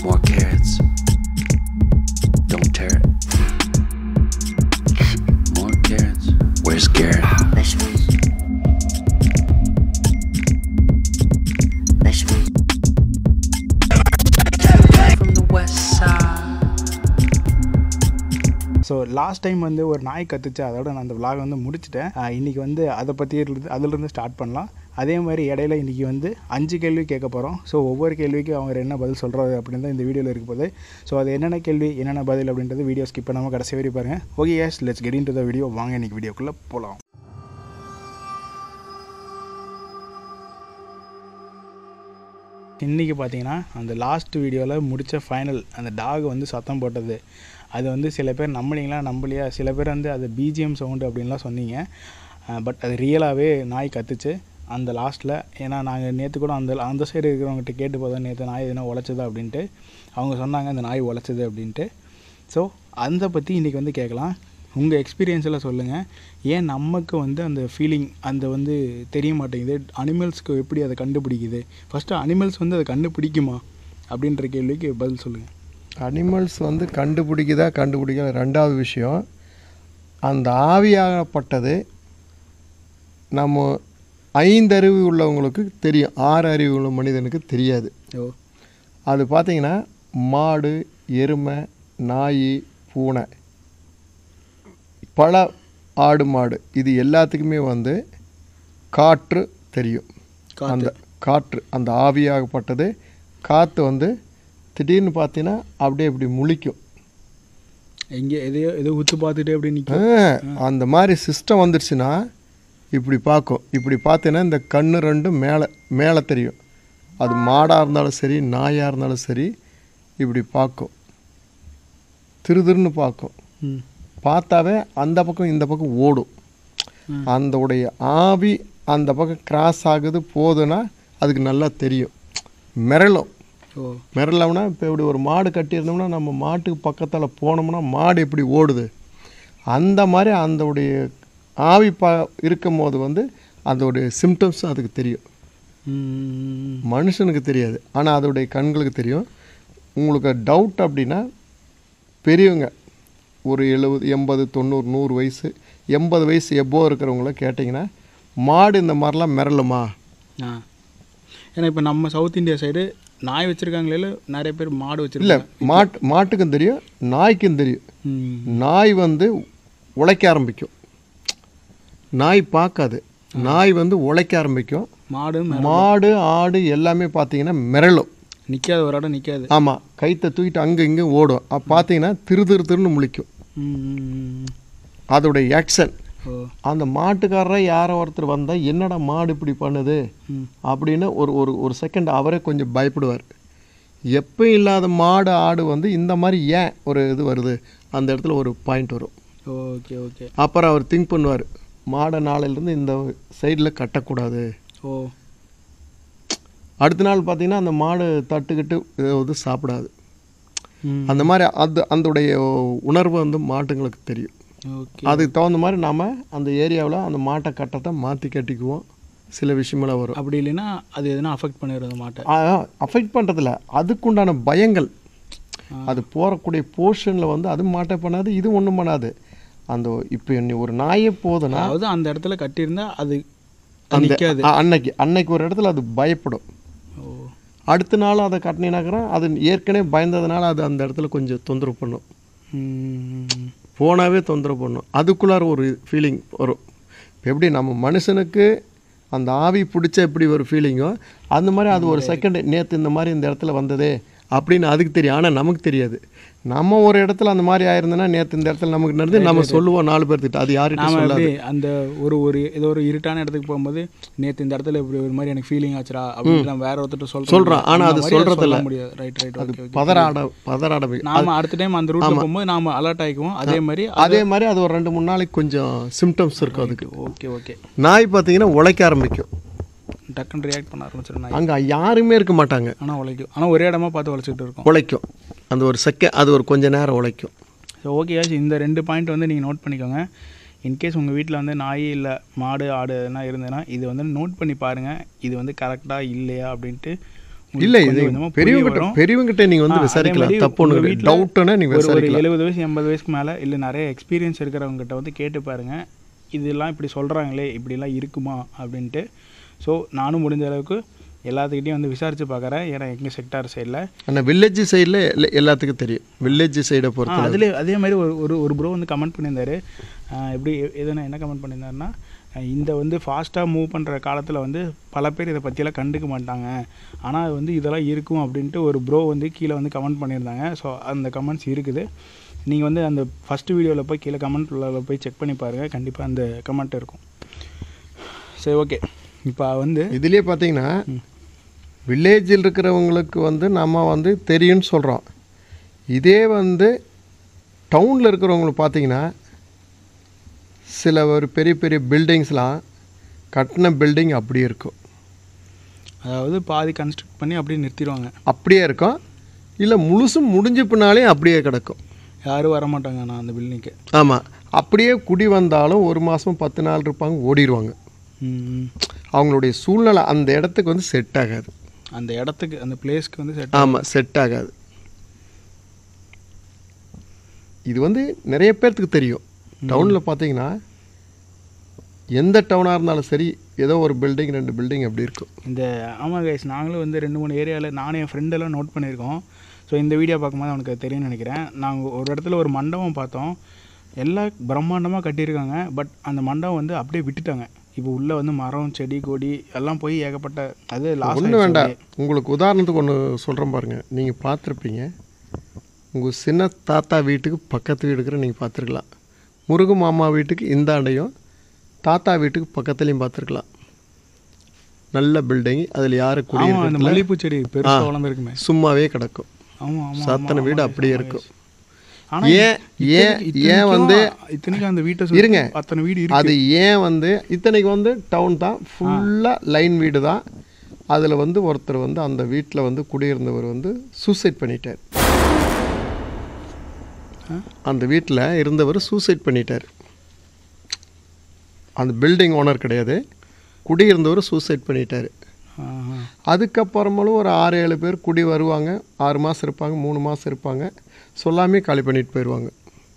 More carrots. Don't tear it. More carrots. Where's Garrett? Vegetables. Vegetables. From the west side. So last time வந்து ஒரு நாய் கத்துச்சு அதோட நான் அந்த vlog வந்து முடிச்சிட்டேன் ஆஹ் இன்னைக்கு வந்து அதை பற்றி இருந்து அதிலிருந்து ஸ்டார்ட் பண்ணலாம் அதே மாதிரி இடையில இன்னைக்கு வந்து அஞ்சு கேள்வி கேட்க போகிறோம் ஸோ ஒவ்வொரு கேள்விக்கும் அவங்க என்ன பதில் சொல்கிறது அப்படின்னு தான் இந்த வீடியோவில் இருக்க போகுது ஸோ அது என்னென்ன கேள்வி என்னென்ன பதில் அப்படின்றது வீடியோ ஸ்கிப் பண்ணாமல் கடைசி வரை பாருங்கள் okay yes let's get into the video வாங்க இன்னைக்கு வீடியோக்குள்ளே போகலாம் இன்றைக்கி பார்த்தீங்கன்னா அந்த லாஸ்ட் வீடியோவில் முடித்த ஃபைனல் அந்த டாக் வந்து சத்தம் போட்டது அது வந்து சில பேர் நம்பலீங்களா நம்பலையா சில பேர் வந்து அது பிஜிஎம் சவுண்டு அப்படின்லாம் சொன்னீங்க பட் அது ரியலாகவே நாய் கத்துச்சு அந்த லாஸ்ட்டில் ஏன்னா நாங்கள் நேற்று கூட அந்த அந்த சைடு இருக்கிறவங்ககிட்ட கேட்டு போதும் நேற்று நாய் எதுனா உழைச்சதா அப்படின்ட்டு அவங்க சொன்னாங்க அந்த நாய் உழைச்சது அப்படின்ட்டு ஸோ அதை பற்றி இன்றைக்கி வந்து கேட்கலாம் உங்கள் எக்ஸ்பீரியன்ஸில் சொல்லுங்கள் ஏன் நமக்கு வந்து அந்த ஃபீலிங் அந்த வந்து தெரிய மாட்டேங்குது அனிமல்ஸ்க்கு எப்படி அதை கண்டுபிடிக்குது ஃபஸ்ட்டு அனிமல்ஸ் வந்து அதை கண்டுபிடிக்குமா அப்படின்ற கேள்விக்கு பதில் சொல்லுங்கள் அனிமல்ஸ் வந்து கண்டுபிடிக்குதா கண்டுபிடிக்கல ரெண்டாவது விஷயம் அந்த ஆவியாகப்பட்டது நம்ம ஐந்தறிவு உள்ளவங்களுக்கு தெரியும் ஆறு அறிவு உள்ள மனிதனுக்கு தெரியாது ஓ அது பார்த்தீங்கன்னா மாடு எருமை நாய் பூனை பல ஆடு மாடு இது எல்லாத்துக்குமே வந்து காற்று தெரியும் காத்து. அந்த காற்று அந்த ஆவியாகப்பட்டது காற்று வந்து திடீர்னு பார்த்தீங்கன்னா அப்படியே இப்படி முழிக்கும் எங்கே எதையோ எதோ உத்து பார்த்துட்டு அப்படி ஆ, நிற்கும் அந்த மாதிரி சிஸ்டம் வந்துருச்சுன்னா இப்படி பார்க்கும் இப்படி பார்த்தீங்கன்னா இந்த கண்ணு ரெண்டும் மேலே மேலே தெரியும் அது மாடாக இருந்தாலும் சரி நாயாக இருந்தாலும் சரி இப்படி பார்க்கும் திருதிருன்னு பார்க்கும் ம் பார்த்தாவே அந்த பக்கம் இந்த பக்கம் ஓடும் ம். அந்த உடைய ஆவி அந்த பக்கம் கிராஸ் ஆகுது போகுதுன்னா அதுக்கு நல்லா தெரியும் மிரளும் ஓ மிரளம்னா இப்போ இப்படி ஒரு மாடு கட்டியிருந்தோம்னா நம்ம மாட்டுக்கு பக்கத்தில் போனோம்னா மாடு எப்படி ஓடுது அந்த மாதிரி அந்த உடைய ஆவி பா இருக்கும் போது வந்து அதோடைய சிம்டம்ஸ் அதுக்கு தெரியும் ம் மனுஷனுக்கு தெரியாது ஆனால் அதோடைய கண்களுக்கு தெரியும் உங்களுக்கு டவுட் அப்படின்னா பெரியவங்க ஒரு எழுபது எண்பது தொண்ணூறு நூறு வயசு எண்பது வயசு எவ்வளோ இருக்கிறவங்கள கேட்டிங்கன்னா மாடு இந்த மாதிரிலாம் மிரளுமா ஆ ஏன்னா இப்போ நம்ம சவுத் இந்தியா சைடு நாய் வச்சுருக்காங்களே இல்லை நிறைய பேர் மாடு இல்லை வச்சுருக்காங்க மாட்டு மாட்டுக்கும் தெரியும் நாய்க்கும் தெரியும் ம் நாய் வந்து உழைக்க ஆரம்பிக்கும் நாய் பார்க்காது நாய் வந்து உழைக்க ஆரம்பிக்கும் மாடு மாடு ஆடு எல்லாமே பார்த்தீங்கன்னா மிரளும் நிற்காது ஒரு இடம் நிற்காது ஆமாம் கைத்தை தூக்கிட்டு அங்கே இங்கே ஓடும் அப்போ பார்த்தீங்கன்னா திரு திரு திருன்னு முழிக்கும் ம் அதோடைய ஆக்ஷன் ஓ அந்த மாட்டுக்காரரை யாரோ ஒருத்தர் வந்தால் என்னடா மாடு இப்படி பண்ணுது ம் அப்படின்னு ஒரு ஒரு ஒரு செகண்ட் அவரே கொஞ்சம் பயப்படுவார் எப்போ இல்லாத மாடு ஆடு வந்து இந்த மாதிரி ஏன் ஒரு இது வருது அந்த இடத்துல ஒரு பாயிண்ட் வரும் ஓகே ஓகே அப்புறம் அவர் திங்க் பண்ணுவார் மாடை நாளையிலேருந்து இந்த சைடில் கட்டக்கூடாது ஓ அடுத்த நாள் பார்த்தீங்கன்னா அந்த மாடு தட்டுக்கிட்டு இது சாப்பிடாது ம் அந்த மாதிரி அது அதோடைய உணர்வு வந்து மாட்டுங்களுக்கு தெரியும் ஓகே அதுக்கு தகுந்த மாதிரி நாம் அந்த ஏரியாவில் அந்த மாட்டை கட்டத்தை மாற்றி கட்டிக்குவோம் சில விஷயமெல்லாம் வரும் அப்படி இல்லைன்னா அது எதுனா அஃபெக்ட் பண்ணிடுறது மாட்டை அஃபெக்ட் பண்ணுறதில்ல அதுக்குண்டான பயங்கள் அது போகக்கூடிய போர்ஷனில் வந்து அது மாட்டை பண்ணாது இது ஒன்றும் பண்ணாது அந்த இப்போ நீ ஒரு நாயே போதுன்னா அதாவது அந்த இடத்துல கட்டியிருந்தா அது அந்த நிற்காது அ- அன்னைக்கு அன்னைக்கு ஒரு இடத்துல அது பயப்படும் ஓ அடுத்த நாள் அதை கட்டினாக்கிறோம் அது ஏற்கனவே பயந்ததுனால அது அந்த இடத்துல கொஞ்சம் தொந்தரவு பண்ணும் ம் போனாவே தொந்தரவு பண்ணும் அதுக்குள்ளார ஒரு ஃபீலிங் வரும் இப்போ எப்படி நம்ம மனுஷனுக்கு அந்த ஆவி பிடிச்ச எப்படி ஒரு ஃபீலிங்கோ அந்த மாதிரி அது ஒரு செகண்ட் நேற்று இந்த மாதிரி இந்த இடத்துல வந்ததே அப்படின்னு அதுக்கு தெரியும் ஆனால் நமக்கு தெரியாது நம்ம ஒரு இடத்துல அந்த மாதிரி ஆயிருந்தோன்னா நேற்று இந்த இடத்துல நமக்கு நடந்து நம்ம சொல்லுவோம் நாலு பேர்த்துக்கிட்ட அது யார்கிட்ட நாம சொல்லாது எப்படி அந்த ஒரு ஒரு ஏதோ ஒரு இருட்டான இடத்துக்கு போகும்போது நேத்து இந்த இடத்துல இப்படி ஒரு மாதிரி எனக்கு ஃபீலிங் ஆச்சுடா அப்படின்னு நம்ம வேற ஒருத்தர் சொல்றோம் சொல்றோம். ஆனா அது சொல்றது சொல்ல இல்ல. முடியாது ரைட் ரைட் ஓகே ஓகே பதறாட பதறாட போய் நாம அடுத்த டைம் அந்த ரூட்ல போகும்போது நாம அலர்ட் ஆயிக்குவோம் அதே மாதிரி அதே மாதிரி அது ஒரு ரெண்டு மூணு நாளைக்கு கொஞ்சம் சிம்டம்ஸ் இருக்கும் அதுக்கு ஓகே ஓகே நாய் பார்த்தீங்கன்னா உழைக்க ஆரம்பிக்கும் டக்குன்னு ரியாக்ட் பண்ண ஆரம்பிச்சிடும் நாய் அங்கே யாருமே இருக்க மாட்டாங்க ஆனா உழைக்கும் ஆனா ஒரே இடமா பார்த்து உழைச்சிட்டு இருக்கோம் உழைக்கும் அந்த ஒரு செகண்ட் அது ஒரு கொஞ்ச நேரம் உழைக்கும் ஸோ ஓகே ஆச்சு இந்த ரெண்டு பாயிண்ட் வந்து நீங்கள் நோட் பண்ணிக்கோங்க இன்கேஸ் உங்கள் வீட்டில் வந்து நாய் இல்லை மாடு ஆடு எதனா இருந்ததுன்னா இது வந்து நோட் பண்ணி பாருங்கள் இது வந்து கரெக்டாக இல்லையா அப்படின்ட்டு இல்லை இது கொஞ்சம் கொஞ்சமா புரிய பெரியவங்கிட்ட வரும். பெரியவங்கிட்ட நீங்கள் வந்து ஆ, அதே விசாரிக்கலாம் மாதிரி தப்பு ஒன்று உங்க கிடையாது வீட்ல டவுட்டுன்னா நீங்கள் ஒரு ஒரு விசாரிக்கலாம் எழுபது வயசு எண்பது வயசுக்கு மேலே இல்லை நிறைய எக்ஸ்பீரியன்ஸ் இருக்கிறவங்ககிட்ட வந்து கேட்டு பாருங்க இதெல்லாம் இப்படி சொல்கிறாங்களே இப்படிலாம் இருக்குமா அப்படின்ட்டு ஸோ நானும் முடிஞ்ச அளவுக்கு எல்லாத்துக்கிட்டையும் வந்து விசாரித்து பார்க்குறேன் ஏன்னா எங்கள் செக்டார் சைடில் ஆனால் வில்லேஜ் சைடில் எல்லாத்துக்கும் தெரியும் வில்லேஜ் சைடை பொறுத்த அதில் அதே மாதிரி ஒரு ஒரு ஒரு ப்ரோ வந்து கமெண்ட் பண்ணியிருந்தாரு ஆஹ் எப்படி எதுனா என்ன கமெண்ட் பண்ணியிருந்தாருன்னா ஆஹ் இந்த வந்து ஃபாஸ்ட்டாக மூவ் பண்ணுற காலத்தில் வந்து பல பேர் இதை பற்றியெல்லாம் கண்டுக்க மாட்டாங்க ஆனால் வந்து இதெல்லாம் இருக்கும் அப்படின்ட்டு ஒரு ப்ரோ வந்து கீழே வந்து கமெண்ட் பண்ணியிருந்தாங்க ஸோ அந்த கமெண்ட்ஸ் இருக்குது நீங்கள் வந்து அந்த ஃபஸ்ட்டு வீடியோவில் போய் கீழே கமெண்ட் உள்ள போய் செக் பண்ணி பாருங்கள் கண்டிப்பாக அந்த கமெண்ட் இருக்கும் சரி ஓகே இப்போ வந்து இதுலேயே பார்த்தீங்கன்னா வில்லேஜில் இருக்கிறவங்களுக்கு வந்து நம்ம வந்து தெரியும்னு சொல்கிறோம் இதே வந்து டவுனில் இருக்கிறவங்களுக்கு பார்த்தீங்கன்னா சில ஒரு பெரிய பெரிய பில்டிங்ஸ்லாம் கட்டின பில்டிங் அப்படியே இருக்கும் அதாவது பாதி கன்ஸ்ட்ரக்ட் பண்ணி அப்படியே நிறுத்திடுவாங்க அப்படியே இருக்கும் இல்லை முழுசும் முடிஞ்ச பின்னாலே அப்படியே கிடக்கும் யாரும் வர மாட்டாங்க நான் அந்த பில்டிங்க்கு ஆமாம் அப்படியே குடி வந்தாலும் ஒரு மாதம் பத்து நாள் இருப்பாங்க ஓடிடுவாங்க ம் அவங்களுடைய சூழ்நிலை அந்த இடத்துக்கு வந்து செட் ஆகாது அந்த இடத்துக்கு அந்த பிளேஸ்க்கு வந்து செட் ஆமாம் செட் ஆகாது இது வந்து நிறைய பேர்த்துக்கு தெரியும் டவுனில் பார்த்தீங்கன்னா எந்த டவுனாக இருந்தாலும் சரி ஏதோ ஒரு பில்டிங் ரெண்டு பில்டிங் அப்படி இருக்கும் இந்த ஆமாம் கைஸ் நாங்களும் வந்து ரெண்டு மூணு ஏரியாவில் நானும் என் ஃப்ரெண்டெல்லாம் நோட் பண்ணியிருக்கோம் ஸோ இந்த வீடியோ பார்க்கும்போது அவனுக்கு அது தெரியும்னு நினைக்கிறேன் நாங்கள் ஒரு இடத்துல ஒரு மண்டபம் பார்த்தோம் எல்லாம் பிரம்மாண்டமாக கட்டியிருக்காங்க பட் அந்த மண்டபம் வந்து அப்படியே விட்டுட்டாங்க இப்போ உள்ளே வந்து மரம் செடி கொடி எல்லாம் போய் ஏகப்பட்ட அது லாஸ் ஒன்றும் வேண்டாம் உங்களுக்கு உதாரணத்துக்கு ஒன்று சொல்கிறேன் பாருங்கள் நீங்கள் பார்த்துருப்பீங்க உங்கள் சின்ன தாத்தா வீட்டுக்கு பக்கத்து வீடுக்கிற நீங்கள் பார்த்துருக்கலாம் முருகு மாமா வீட்டுக்கு இந்தாண்டையும் தாத்தா வீட்டுக்கு பக்கத்துலேயும் பார்த்துருக்கலாம் நல்ல பில்டிங் அதில் யாரும் ஆமாம் அந்த குடியிருக்கல மல்லிகைப்பூ செடி பெருசாக வளர்ந்துருக்குமே சும்மாவே கிடக்கும் ஆமாம் ஆமாம் சத்தன வீடு அப்படியே இருக்கும் ஆனால் ஏன் ஏன் ஏன் வந்து இத்தனைக்கும் அந்த வீட்டை சுத்தி இருங்க. அத்தனை வீடு இருக்கு அது ஏன் வந்து இத்தனைக்கு வந்து டவுன் தான் ஃபுல்லாக லைன் வீடு தான் அதில் வந்து ஒருத்தர் வந்து அந்த வீட்டில் வந்து குடியிருந்தவர் வந்து சூசைட் பண்ணிட்டார் அந்த வீட்டில் இருந்தவர் சூசைட் பண்ணிட்டார் அந்த பில்டிங் ஓனர் கிடையாது குடியிருந்தவர் சூசைட் பண்ணிட்டார் ஆஹா. அதுக்கப்புறமலும் ஒரு ஆறு ஏழு பேர் குடி வருவாங்க ஆறு மாதம் இருப்பாங்க மூணு மாதம் இருப்பாங்க சொல்லாமே காலி பண்ணிட்டு போயிடுவாங்க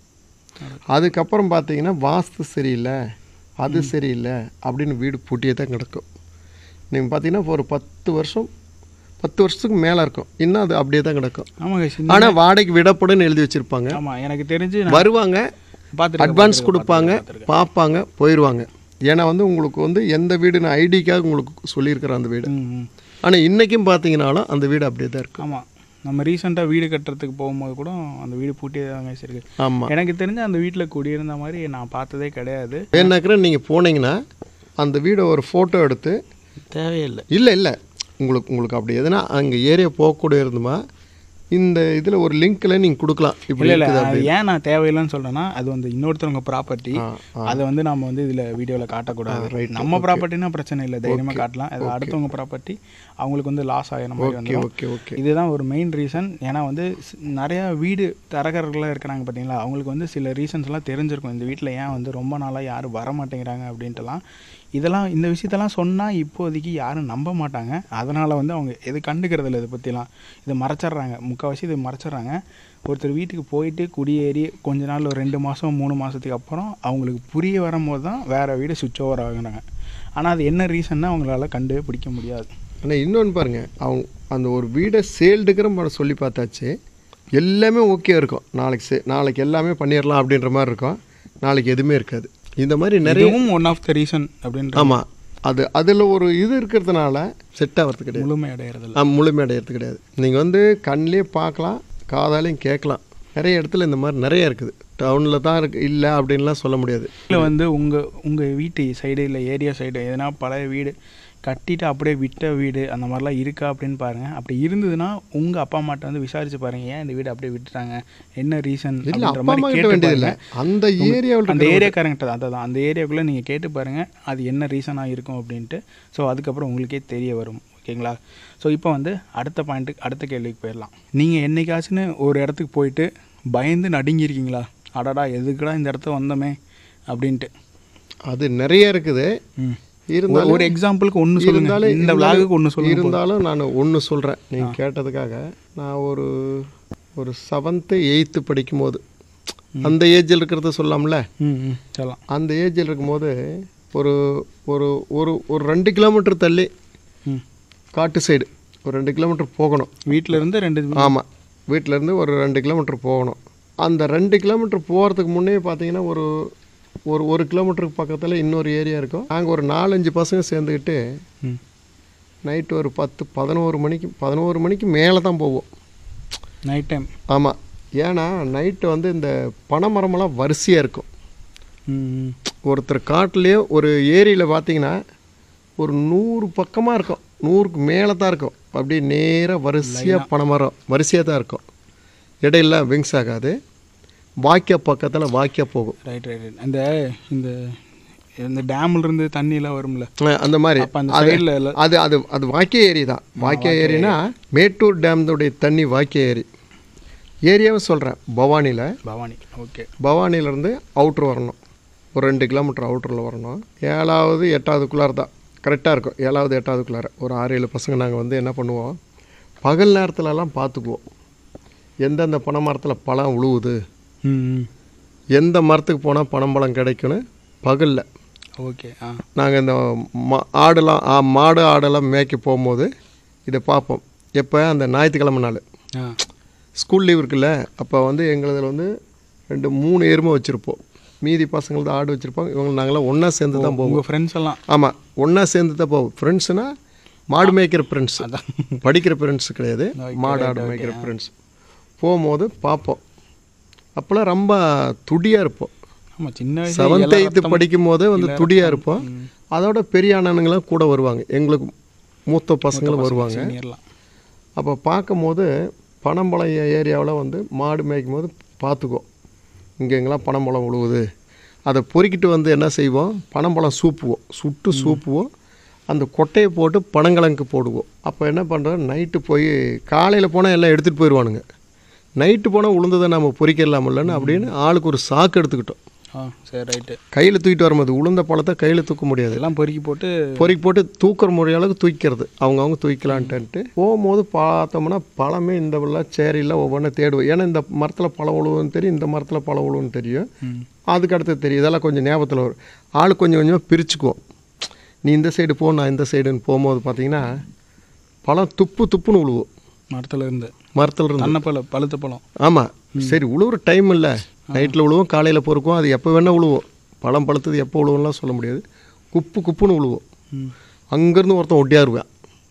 அதுக்கப்புறம் பார்த்தீங்கன்னா வாஸ்து சரியில்லை அது சரியில்லை அப்படின்னு வீடு பூட்டியே தான் கிடக்கும் நீங்கள் பார்த்தீங்கன்னா ஒரு பத்து வருஷம் பத்து வருஷத்துக்கு மேலே இருக்கும் இன்னும் அது அப்படியே தான் கிடக்கும் ஆமாம் கைஸ் ஆனால் வாடகைக்கு விடப்படுன்னு எழுதி வச்சுருப்பாங்க ஆமாம் எனக்கு தெரிஞ்சு நான் வருவாங்க பார்த்துருக்கேன் அட்வான்ஸ் கொடுப்பாங்க பார்ப்பாங்க போயிடுவாங்க ஏன்னா வந்து உங்களுக்கு வந்து எந்த வீடுன்னு ஐடிக்காக உங்களுக்கு சொல்லியிருக்கிற அந்த வீடு ம் ம் ஆனால் இன்றைக்கும் பார்த்தீங்கனாலும் அந்த வீடு அப்படியே தான் இருக்கும் ஆமாம் நம்ம ரீசெண்டாக வீடு கட்டுறதுக்கு போகும்போது கூட அந்த வீடு பூட்டியே தான் guys இருக்கு ஆமாம் எனக்கு தெரிஞ்ச அந்த வீட்டில் குடியிருந்த மாதிரி நான் பார்த்ததே கிடையாது வேணாக்கிற நீங்கள் போனீங்கன்னா அந்த வீடை ஒரு ஃபோட்டோ எடுத்து தேவையில்லை இல்லை இல்லை உங்களுக்கு உங்களுக்கு அப்படி எதுனா அங்கே ஏரியா போகக்கூடிய இருந்துமா இந்த இதில் ஒரு லிங்க்கில் நீங்கள் கொடுக்கலாம் இப்படி இல்லை இல்லை இருக்குது அது அப்படி ஏன் நான் தேவையில்லைன்னு சொல்கிறேன்னா அது வந்து இன்னொருத்தவங்க ப்ராப்பர்ட்டி ஆ, ஆ. அதை வந்து நம்ம வந்து இதில் வீடியோவில் காட்டக்கூடாது ஆ, right, நம்ம ப்ராப்பர்ட்டினா பிரச்சனை இல்லை தைரியமாக காட்டலாம் அது அடுத்தவங்க ப்ராப்பர்ட்டி அவங்களுக்கு வந்து லாஸ் ஆகிற மாதிரி ஓகே வந்துடும் ஓகே ஓகே இதுதான் ஒரு மெயின் ரீசன் ஏன்னா வந்து ஸ்- நிறையா வீடு தரகர்கள்லாம் இருக்கிறாங்க பார்த்தீங்களா அவங்களுக்கு வந்து சில ரீசன்ஸ்லாம் தெரிஞ்சிருக்கும் இந்த வீட்டில் ஏன் வந்து ரொம்ப நாளாக யாரும் வர மாட்டேங்கிறாங்க அப்படின்ட்டுலாம் இதெல்லாம் இந்த விஷயத்தெல்லாம் சொன்னால் இப்போதைக்கு யாரும் நம்ப மாட்டாங்க அதனால் வந்து அவங்க எது கண்டுக்கிறது இல்லை இதை பற்றிலாம் இதை மறைச்சிட்றாங்க முக்கால்வாசி இதை மறைச்சிட்றாங்க ஒருத்தர் வீட்டுக்கு போயிட்டு குடியேறி கொஞ்ச நாள் ஒரு ரெண்டு மாதம் மூணு மாதத்துக்கு அப்புறம் அவங்களுக்கு புரிய வரும்போது தான் வேறு வீடு சுவிட்ச் ஓவர் ஆகுறாங்க ஆனால் அது என்ன ரீசன்னா அவங்களால கண்டு பிடிக்க முடியாது ஆனால் இன்னொன்று பாருங்கள் அவங்க அந்த ஒரு வீடை சேல்டுக்கிற சொல்லி பார்த்தாச்சு எல்லாமே ஓகே இருக்கும் நாளைக்கு சே நாளைக்கு எல்லாமே பண்ணிடலாம் அப்படின்ற மாதிரி இருக்கும் நாளைக்கு எதுவுமே இருக்காது இந்த மாதிரி நிறைய இதுவும் ஒன் ஆஃப் த ரீசன் அப்படின்ற ஆமாம் அது அதில் ஒரு இது இருக்கிறதுனால செட் ஆகிறது கிடையாது முழுமை அடையிறதில்ல ஆ, முழுமையடைகிறது கிடையாது நீங்கள் வந்து கண்ணிலே பார்க்கலாம் காதாலையும் கேட்கலாம் நிறைய இடத்துல இந்த மாதிரி நிறைய இருக்குது டவுனில் தான் இருக்கு இல்லை அப்படின்லாம் சொல்ல முடியாது இல்லை வந்து உங்கள் உங்கள் வீட்டு சைடு இல்லை ஏரியா சைடு எதனா பழைய வீடு கட்டிட்டு அப்படியே விட்ட வீடு அந்த மாதிரிலாம் இருக்கா அப்படின்னு பாருங்கள் அப்படி இருந்ததுன்னா உங்கள் அப்பா அம்மாட்ட வந்து விசாரிச்சு பாருங்க ஏன் இந்த வீடு அப்படியே விட்டுட்டாங்க என்ன ரீசன் இல்லை அப்படின்ற அப்பா அம்மா மாதிரி கிட்ட கேட்டு வேண்டியதில்லை பாருங்க அந்த ஏரியாவில் அந்த ஏரியாக்காரங்கிட்ட தான் அதான் அந்த ஏரியாக்குள்ளே நீங்கள் கேட்டு பாருங்கள் அது என்ன ரீசனாக இருக்கும் அப்படின்ட்டு ஸோ அதுக்கப்புறம் உங்களுக்கே தெரிய வரும் ஓகேங்களா ஸோ இப்போ வந்து அடுத்த பாயிண்ட்டுக்கு அடுத்த கேள்விக்கு போயிடலாம் நீங்கள் என்னைக்காச்சுன்னு ஒரு இடத்துக்கு போயிட்டு பயந்து நடுங்கியிருக்கீங்களா அடடா எதுக்குடா இந்த இடத்த வந்தோமே அப்படின்ட்டு அது நிறைய இருக்குது ம் இருந்தாலும் ஒரு எக்ஸாம்பிளுக்கு ஒன்று சொல்லுங்க இருந்தாலும் இந்த விளாகுக்கு ஒன்று சொல்லுங்க இருந்தாலும் நான் ஒன்று சொல்கிறேன் நீங்கள் கேட்டதுக்காக நான் ஒரு ஒரு செவன்த்து எயித்து படிக்கும்போது அந்த ஏஜில் இருக்கிறத சொல்லாம்ல ம் ம் சொல்லலாம் அந்த ஏஜில் இருக்கும்போது ஒரு ஒரு ஒரு ஒரு ரெண்டு கிலோமீட்டர் தள்ளி ம் காட்டு சைடு ஒரு ரெண்டு கிலோமீட்டர் போகணும் வீட்டில் இருந்து ரெண்டு ஆமாம் வீட்டிலேருந்து ஒரு ரெண்டு கிலோமீட்டர் போகணும் அந்த ரெண்டு கிலோமீட்டர் போகிறதுக்கு முன்னே பார்த்தீங்கன்னா ஒரு ஒரு ஒரு கிலோமீட்டருக்கு பக்கத்தில் இன்னொரு ஏரியா இருக்கும் நாங்கள் ஒரு நாலஞ்சு பசங்க சேர்ந்துக்கிட்டு ம் நைட்டு ஒரு பத்து பதினோரு மணிக்கு பதினோரு மணிக்கு மேலே தான் போவோம் நைட் டைம் ஆமாம் ஏன்னா நைட்டு வந்து இந்த பனைமரமெல்லாம் வரிசையாக இருக்கும் ம் ம் ஒருத்தர் காட்டுலேயே ஒரு ஏரியில் பார்த்தீங்கன்னா ஒரு நூறு பக்கமாக இருக்கும் நூறுக்கு மேலே தான் இருக்கும் அப்படியே நேராக வரிசையாக பனைமரம் வரிசையாக தான் இருக்கும் இடையில விங்ஸ் ஆகாது வாய்க்கா பக்கத்தில் வாய்க்கா போகும் ரைட் ரைட் ரைட் அந்த இந்த இந்த டேம்ல இருந்து தண்ணியெல்லாம் வரும்ல அஹ் அந்த மாதிரி அப்போ அந்த அது சைடில் அது அது அது வாய்க்கா ஏரி தான் வாய்க்கா ஏரினா மேட்டூர் டேம்னுடைய தண்ணி வாய்க்கா ஏரி ஏரியாவை சொல்கிறேன் பவானியில் பவானி ஓகே பவானியிலேருந்து அவுட்ரு வரணும் ஒரு ரெண்டு கிலோமீட்டர் அவுட்டரில் வரணும் ஏழாவது எட்டாவதுக்குள்ளார தான் கரெக்டாக இருக்கும் ஏழாவது எட்டாவதுக்குள்ளார ஒரு ஆறு ஏழு பசங்க நாங்கள் வந்து என்ன பண்ணுவோம் பகல் நேரத்துலலாம் பார்த்துக்குவோம் எந்தெந்த பனை மரத்தில் பழம் உழுவுது ம் ம் எந்த மரத்துக்கு போனால் பனம்பழம் கிடைக்குன்னு பகலில் ஓகே ஆ நாங்கள் இந்த மா ஆடெல்லாம் ஆ, மாடு ஆடெல்லாம் மேய்க்க போகும்போது இதை பார்ப்போம் எப்போ அந்த ஞாயிற்றுக்கிழமை நாள் ஆ ஸ்கூல் லீவ் இருக்குல்ல அப்போ வந்து எங்களதில் வந்து ரெண்டு மூணு எருமை வச்சுருப்போம் மீதி பசங்களது ஆடு வச்சுருப்போம் இவங்க நாங்களாம் ஒன்றா சேர்ந்து தான் போவோம் உங்கள் ஃப்ரெண்ட்ஸ் எல்லாம் ஆமாம் ஒன்றா சேர்ந்து தான் போவோம் ஃப்ரெண்ட்ஸ்னா மாடு மேய்க்கிற ஃப்ரெண்ட்ஸ் படிக்கிற ஃப்ரெண்ட்ஸ் கிடையாது மாடு ஆடு மேய்க்கிற ஃப்ரெண்ட்ஸ் போகும்போது பார்ப்போம் அப்போல்லாம் ரொம்ப துடியாக இருப்போம் ஆமாம் சின்ன வயசு செவன்த் எயித்து படிக்கும் போதே வந்து துடியாக இருப்போம் அதோட பெரிய அண்ணனுங்களாம் கூட வருவாங்க எங்களுக்கு மூத்த பசங்களும் வருவாங்க சீனியர்லாம் அப்போ பார்க்கும்போது பனம்பழம் ஏரியாவில் வந்து மாடு மேய்க்கும் போது பார்த்துக்கோ இங்கே எங்கெல்லாம் பனம்பழம் விழுவுது அதை பொறுக்கிட்டு வந்து என்ன செய்வோம் பனம்பழம் சூப்புவோம் சுட்டு சூப்புவோம் அந்த கொட்டையை போட்டு பனங்கிழங்கு போடுவோம் அப்போ என்ன பண்ணுறோம் நைட்டு போய் காலையில் போனால் எல்லாம் எடுத்துகிட்டு போயிடுவானுங்க நைட்டு போனால் உளுந்ததை நம்ம பொறிக்கலாமில்லன்னு அப்படின்னு ஆளுக்கு ஒரு சாக்கு எடுத்துக்கிட்டோம் ஆ சரி ரைட்டு கையில் தூக்கிட்டு வரும்போது உளுந்த பழத்தை கையில் தூக்க முடியாது இதெல்லாம் பொறுக்கி போட்டு பொறுக்கி போட்டு தூக்குற முறை அளவுக்கு தூக்கிக்கிறது அவங்கவுங்க தூக்கலான்ட்டு போகும்போது பார்த்தோம்னா பழமே இந்த உள்ள சேரியில் ஒவ்வொன்றும் தேடுவோம் ஏன்னா இந்த மரத்தில் பழம் உழுவுன்னு தெரியும் இந்த மரத்தில் பழம் உழுவுன்னு தெரியும் ம் அதுக்கு அடுத்து தெரியும் இதெல்லாம் கொஞ்சம் ஞாபகத்தில் வரும் ஆள் கொஞ்சம் கொஞ்சமாக பிரிச்சுக்குவோம் நீ இந்த சைடு போ நான் இந்த சைடுன்னு போகும்போது பார்த்தீங்கன்னா பழம் துப்பு துப்புன்னு உழுவும் மரத்துல இருந்து மரத்தில் இருந்து அன்னப்பழம் பழுத்த பழம் ஆமாம் சரி உழுவுற டைம் இல்லை நைட்டில் உழுவோம் காலையில் பொறுக்கும் அது எப்போ வேணால் உழுவோம் பழம் பழுத்தது எப்போ உழுவும்லாம் சொல்ல முடியாது குப்பு குப்புன்னு உழுவோம் ம் அங்கேருந்து ஒருத்தன் ஒட்டியாருவேன்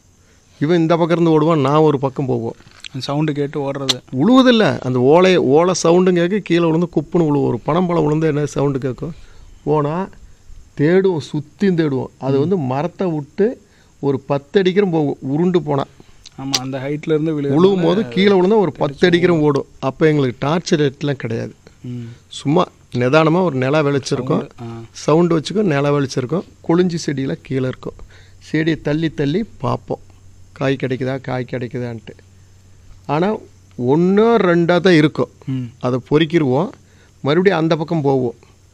இவன் இந்த பக்கம் இருந்து ஓடுவான் நான் ஒரு பக்கம் போவோம் அந்த சவுண்டு கேட்டு ஓடுறது உழுவுதில்ல அந்த ஓலை ஓலை சவுண்டும் கேட்க கீழே விழுந்து குப்புன்னு உழுவும் ஒரு பனம்பழம் விழுந்து என்ன சவுண்டு கேட்கும் போனால் தேடுவோம் சுற்றியும் தேடுவோம் அது வந்து மரத்தை விட்டு ஒரு பத்து அடிக்கிறோம் போகும் உருண்டு போனால் ஆமாம் அந்த ஹைட்ல இருந்து விழு உழுவும் போது கீழே விழுந்தா ஒரு பத்து அடிக்கிறோம் ஓடும் அப்போ எங்களுக்கு டார்ச்சர் லைட்லாம் கிடையாது ம் சும்மா நிதானமாக ஒரு நில வெளிச்சிருக்கோம் ஆ சவுண்டு வச்சுக்கோ நில வெளிச்சிருக்கோம் கொளிஞ்சி செடியில் கீழே இருக்கும் செடியை தள்ளி தள்ளி பார்ப்போம் காய் கிடைக்குதா காய் கிடைக்குதான்ட்டு ஆனால் ஒன்றோ ரெண்டாக தான் இருக்கும் ம் அதை பொறுக்கிடுவோம் மறுபடியும் அந்த பக்கம் போவோம்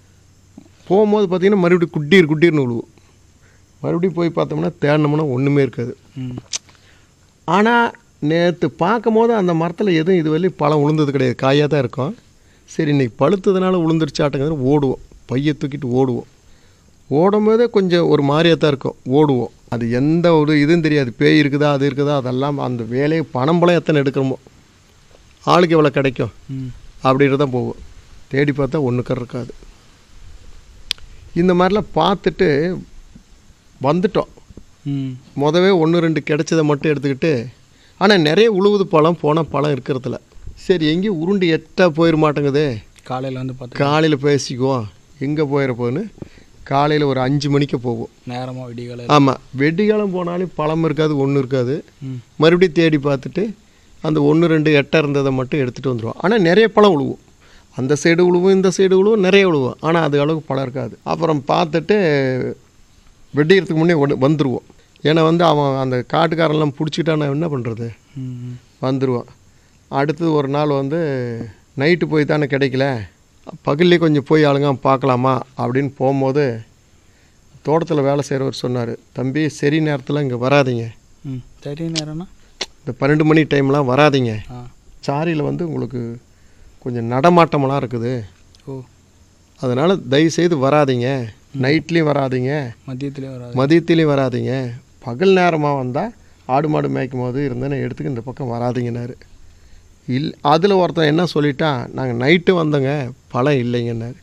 போகும்போது பார்த்திங்கன்னா மறுபடியும் குட்டீர் குட்டீர்னு விழுவோம் மறுபடியும் போய் பார்த்தோம்னா தேடினோம்னா ஒன்றுமே இருக்காது ம் ஆனால் நேற்று பார்க்கும்போது அந்த மரத்தில் எதுவும் இது வரையும் பழம் உளுந்தது கிடையாது காயாக தான் இருக்கும் சரி இன்னைக்கு பழுத்ததுனால உளுந்துருச்சாட்டங்கிறது ஓடுவோம் பையை தூக்கிட்டு ஓடுவோம் ஓடும்போதே கொஞ்சம் ஒரு மாதிரியாக தான் இருக்கும் ஓடுவோம் அது எந்த ஒரு இதுவும் தெரியாது பேய் இருக்குதா அது இருக்குதா அதெல்லாம் அந்த வேலையை பணம்பழம் எத்தனை எடுக்கிறோமோ ஆளுக்கு எவ்வளோ கிடைக்கும் ம் அப்படின்ட்டு தான் போவோம் தேடி பார்த்தா ஒன்றுக்கர் இருக்காது இந்த மாதிரிலாம் பார்த்துட்டு வந்துட்டோம் ம் முதவே ஒன்று ரெண்டு கிடைச்சதை மட்டும் எடுத்துக்கிட்டு ஆனால் நிறைய உழுவுது பழம் போனால் பழம் இருக்கிறதுல சரி எங்கேயும் உருண்டு எட்டா போயிட மாட்டேங்குதே காலையில் வந்து பார்த்து காலையில் பேசிக்குவோம் எங்கே போயிடப்போன்னு காலையில் ஒரு அஞ்சு மணிக்கு போவோம் நேரமாக விடிகாலை ஆமாம் வெடிகாலம் போனாலும் பழம் இருக்காது ஒன்றும் இருக்காது ம் மறுபடியும் தேடி பார்த்துட்டு அந்த ஒன்று ரெண்டு எட்டை இருந்ததை மட்டும் எடுத்துகிட்டு வந்துடுவோம் ஆனால் நிறைய பழம் உழுவும் அந்த சைடு உழுவும் இந்த சைடு உழுவும் நிறைய உழுவும் ஆனால் அது அளவுக்கு பழம் இருக்காது அப்புறம் பார்த்துட்டு வெடிக்கிறதுக்கு முன்னே ஒன்று வந்துடுவோம் ஏன்னா வந்து அவன் அந்த காட்டுக்காரெல்லாம் பிடிச்சிக்கிட்டான் என்ன பண்ணுறது ம் வந்துடுவான் அடுத்தது ஒரு நாள் வந்து நைட்டு போய் தானே கிடைக்கல பகல்லே கொஞ்சம் போய் ஆளுங்க பார்க்கலாமா அப்படின்னு போகும்போது தோட்டத்தில் வேலை செய்கிறவர் சொன்னார் தம்பி சரி நேரத்தில் இங்கே வராதீங்க ம் சரி நேரம்னா இந்த பன்னெண்டு மணி டைம்லாம் வராதீங்க ஆ சாரியில் வந்து உங்களுக்கு கொஞ்சம் நடமாட்டமெல்லாம் இருக்குது ஓ அதனால் தயவுசெய்து வராதீங்க நைட்லேயும் வராதீங்க மதியத்துலேயே வராது மதியத்துலேயும் வராதீங்க பகல் நேரமாக வந்தால் ஆடு மாடு மேய்க்கும் போது இருந்தேன்னு எடுத்துக்கு இந்த பக்கம் வராதீங்கன்னாரு இல் அதில் ஒருத்தன் என்ன சொல்லிட்டான் நாங்கள் நைட்டு வந்தோங்க பழம் இல்லைங்கன்னாரு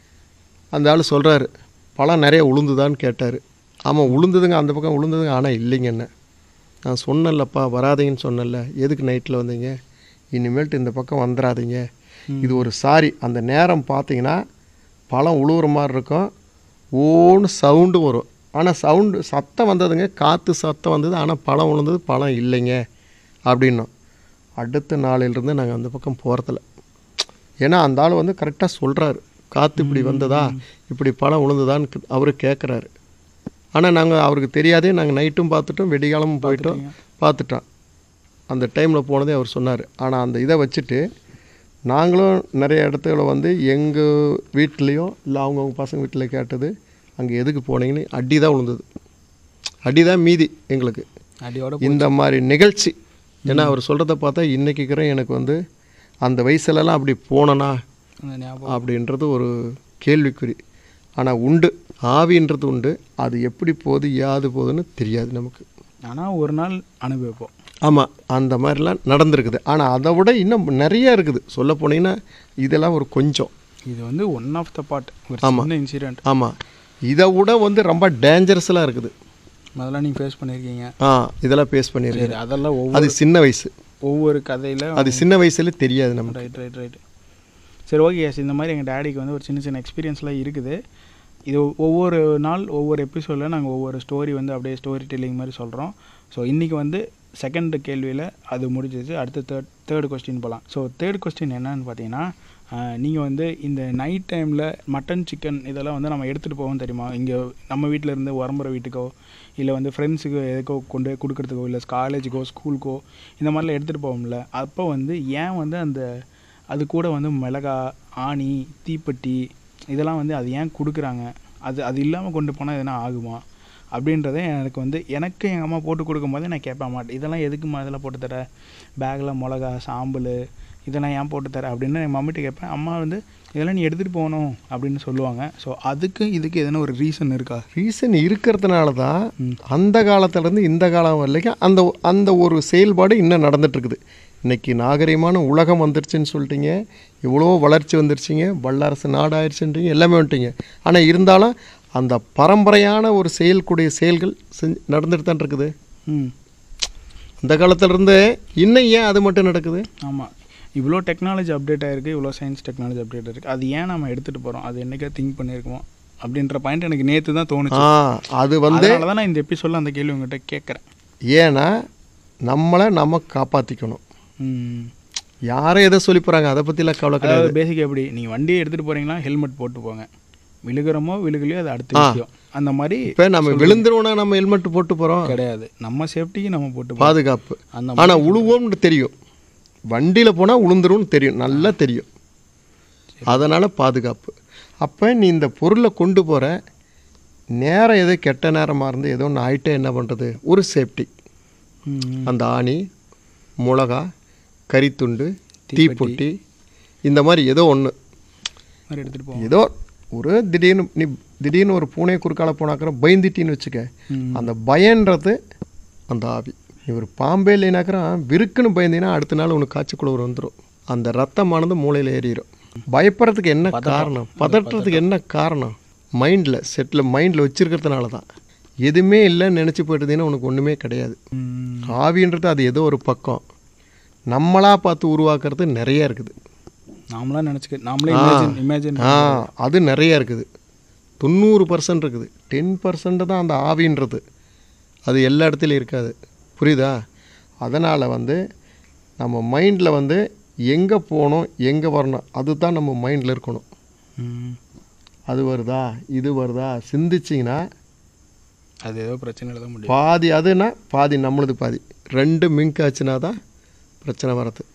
அந்த ஆள் சொல்கிறாரு பழம் நிறைய உளுந்துதான்னு கேட்டார் ஆமாம் உளுந்துதுங்க அந்த பக்கம் உளுந்துதுங்க ஆனால் இல்லைங்கண்ணே நான் சொன்னேன்லப்பா வராதீங்கன்னு சொன்னேன்ல எதுக்கு நைட்டில் வந்தீங்க இனிமேல்ட்டு இந்த பக்கம் வந்துடாதீங்க இது ஒரு சாரி அந்த நேரம் பார்த்தீங்கன்னா பழம் உழுவுற மாதிரி இருக்கும் ஓன்னு சவுண்டு வரும் ஆனால் சவுண்டு சத்தம் வந்ததுங்க காற்று சத்தம் வந்தது ஆனால் பழம் விழுந்தது பழம் இல்லைங்க அப்படின்னோம் அடுத்த நாளிலிருந்து நாங்கள் அந்த பக்கம் போகிறதில்ல ஏன்னா அந்த ஆள் வந்து கரெக்டாக சொல்கிறாரு காற்று இப்படி வந்ததா இப்படி பழம் விழுந்ததான்னு அவர் கேட்குறாரு ஆனால் நாங்கள் அவருக்கு தெரியாதே நாங்கள் நைட்டும் பார்த்துட்டோம் வெடிகாலமும் போயிட்டோம் பார்த்துட்டோம் அந்த டைமில் போனதே அவர் சொன்னார் ஆனால் அந்த இதை வச்சுட்டு நாங்களும் நிறைய இடத்துல வந்து எங்கள் வீட்லேயோ இல்லை அவங்கவுங்க பசங்க வீட்டில் கேட்டது அங்கே எதுக்கு போனீங்கன்னு அடி தான் விழுந்தது அடி தான் மீதி எங்களுக்கு அடியோட இந்த மாதிரி நிகழ்ச்சி ஏன்னா அவர் சொல்கிறத பார்த்தா இன்றைக்கி இருக்கிற எனக்கு வந்து அந்த வயசுலலாம் அப்படி போனனா அந்த ஞாபகம் அப்படின்றது ஒரு கேள்விக்குறி ஆனால் உண்டு ஆவின்றது உண்டு அது எப்படி போகுது யாது போகுதுன்னு தெரியாது நமக்கு ஆனால் ஒரு நாள் அனுபவிப்போம் ஆமாம் அந்த மாதிரிலாம் நடந்திருக்குது ஆனால் அதை விட இன்னும் நிறைய இருக்குது சொல்ல போனீங்கன்னா இதெல்லாம் ஒரு கொஞ்சம் இது வந்து ஒன் ஆஃப் த பார்ட் ஒரு ஆமா. சின்ன இன்சிடென்ட் ஆமாம் இதை விட வந்து ரொம்ப டேஞ்சரஸ்லாம் இருக்குது முதல்ல நீங்கள் ஃபேஸ் பண்ணியிருக்கீங்க ஆ இதெல்லாம் பேஸ் பண்ணியிருக்கேன் சரி அதெல்லாம் ஒவ்வொரு அது சின்ன வயசு ஒவ்வொரு கதையில் அது சின்ன வயசுல தெரியாது நமக்கு ரைட் ரைட் ரைட் சரி ஓகே எஸ் இந்த மாதிரி எங்கள் டேடிக்கு வந்து ஒரு சின்ன சின்ன எக்ஸ்பீரியன்ஸ்லாம் இருக்குது இது ஒவ்வொரு நாள் ஒவ்வொரு எபிசோடில் நாங்கள் ஒவ்வொரு ஸ்டோரி வந்து அப்படியே ஸ்டோரி டெல்லிங் மாதிரி சொல்கிறோம் ஸோ இன்றைக்கி வந்து செகண்ட் கேள்வியில் அது முடிஞ்சிச்சு அடுத்து தேர்ட் தேர்ட் கொஸ்டின் போகலாம் ஸோ தேர்ட் கொஸ்டின் என்னன்னு பார்த்தீங்கன்னா நீங்கள் வந்து இந்த நைட் டைமில் மட்டன் சிக்கன் இதெல்லாம் வந்து நம்ம எடுத்துகிட்டு போவோம் தெரியுமா இங்கே நம்ம வீட்டில் இருந்து உரம்புற வீட்டுக்கோ இல்லை வந்து ஃப்ரெண்ட்ஸுக்கு எதுக்கோ கொண்டு போய் கொடுக்குறதுக்கோ இல்லை காலேஜுக்கோ ஸ்கூலுக்கோ இந்த மாதிரிலாம் எடுத்துகிட்டு போவோம்ல அப்போ வந்து ஏன் வந்து அந்த அது கூட வந்து மிளகா ஆணி தீப்பெட்டி இதெல்லாம் வந்து அது ஏன் கொடுக்குறாங்க அது அது இல்லாமல் கொண்டு போனால் எதனா ஆகுமா அப்படின்றத எனக்கு வந்து எனக்கு எங்கள் அம்மா போட்டு கொடுக்கும்போது நான் கேட்பேன் மாட்டேன் இதெல்லாம் எதுக்குமா இதெல்லாம் போட்டு தர பேக்கில் மிளகா சாம்பல் இதெல்லாம் ஏன் போட்டு தர அப்படின்னு என் மம்மிட்ட கேட்பேன் அம்மா வந்து இதெல்லாம் நீ எடுத்துகிட்டு போகணும் அப்படின்னு சொல்லுவாங்க ஸோ அதுக்கு இதுக்கு எதனா ஒரு ரீசன் இருக்கா ரீசன் இருக்கிறதுனால தான் அந்த காலத்துலேருந்து இந்த காலம் வரைக்கும் அந்த அந்த ஒரு செயல்பாடு இன்னும் நடந்துட்டு இருக்குது இன்னைக்கு நாகரிகமான உலகம் வந்துருச்சுன்னு சொல்லிட்டீங்க இவ்வளோ வளர்ச்சி வந்துருச்சுங்க வல்லரசு நாடாயிருச்சுன்றீங்க எல்லாமே வந்துட்டீங்க ஆனால் இருந்தாலும் அந்த பரம்பரையான ஒரு செயல்கூடிய செயல்கள் செஞ்சு நடந்துட்டு தான் இருக்குது ம் அந்த காலத்துலேருந்து இன்னும் ஏன் அது மட்டும் நடக்குது ஆமாம் இவ்வளோ டெக்னாலஜி அப்டேட் ஆயிருக்கு இவ்வளோ சயின்ஸ் டெக்னாலஜி அப்டேட் ஆயிருக்கு அது ஏன் நம்ம எடுத்துகிட்டு போகிறோம் அது என்னைக்கா திங்க் பண்ணியிருக்கோம் அப்படின்ற பாயிண்ட் எனக்கு நேற்று தான் தோணுச்சு ஆ அது வந்து அதனால தான் நான் இந்த எபிசோடில் அந்த கேள்வி உங்ககிட்ட கேட்குறேன் ஏன்னா நம்மளை நம்ம காப்பாற்றிக்கணும் ம் யாரும் எதை சொல்லி போகிறாங்க அதை பற்றிலாம் கவலை கிடையாது அதாவது பேசிக் எப்படி நீங்கள் வண்டியை எடுத்துகிட்டு போகிறீங்களா ஹெல்மெட் போட்டு போங்க விழுகிறோமோ விழுகலையோ அது அடுத்த விஷயம் அந்த மாதிரி இப்போ நம்ம விழுந்துருவோம்னா நம்ம ஹெல்மெட் போட்டு போகிறோம் கிடையாது நம்ம சேஃப்டிக்கு நம்ம போட்டு போகணும். பாதுகாப்பு அந்த ஆனால் உழுவோம்னு தெரியும் வண்டியில் போனால் உளுந்துரும்னு தெரியும் நல்லா தெரியும் அதனால் பாதுகாப்பு அப்போ நீ இந்த பொருளை கொண்டு போகிற நேரம் ஏதோ கெட்ட நேரமாக இருந்து ஏதோ ஒன்று ஆயிட்டே என்ன பண்ணுறது ஒரு சேஃப்டி ம், அந்த ஆணி மிளகா கறித்துண்டு தீப்பொட்டி இந்த மாதிரி ஏதோ ஒன்று மாதிரி எடுத்துகிட்டு போவோம் ஏதோ ஒரு திடீர்னு நீ திடீர்னு ஒரு பூனை குறுக்கால போனாக்கிற பயந்துட்டின்னு வச்சுக்க ம். அந்த பயன்றது அந்த ஆவி நீ ஒரு பாம்பே இல்லைனாக்கிற விருக்குன்னு பயந்தீங்கன்னா அடுத்த நாள் உனக்கு காய்ச்சி குளிர் வந்துடும் அந்த ரத்தமானது மூளையில் ஏறிடும் பயப்படுறதுக்கு என்ன காரணம் பதற்றத்துக்கு என்ன காரணம் மைண்டில் செட்டில் மைண்டில் வச்சிருக்கிறதுனால தான் எதுவுமே இல்லைன்னு நினச்சி போயிட்டதுன்னா உனக்கு ஒன்றுமே கிடையாது ம், ஆவின்றது அது ஏதோ ஒரு பக்கம் நம்மளாக பார்த்து உருவாக்குறது நிறைய இருக்குது நாமளா நினச்சிக்க நாமளே இமேஜின் இமேஜின் ஆ அது நிறைய இருக்குது தொண்ணூறு பர்சன்ட் இருக்குது டென் பர்சன்ட் தான் அந்த ஆவின்றது அது எல்லா இடத்துலையும் இருக்காது புரியுதா அதனால் வந்து நம்ம மைண்டில் வந்து எங்கே போகணும் எங்கே வரணும் அதுதான் நம்ம மைண்டில் இருக்கணும் ம், அது வருதா இது வருதா சிந்திச்சிங்கன்னா அது ஏதோ பிரச்சனையில் தான் முடியும் பாதி அதுனா பாதி நம்மளது பாதி ரெண்டு மிங்க் ஆச்சுன்னா தான் பிரச்சனை வரது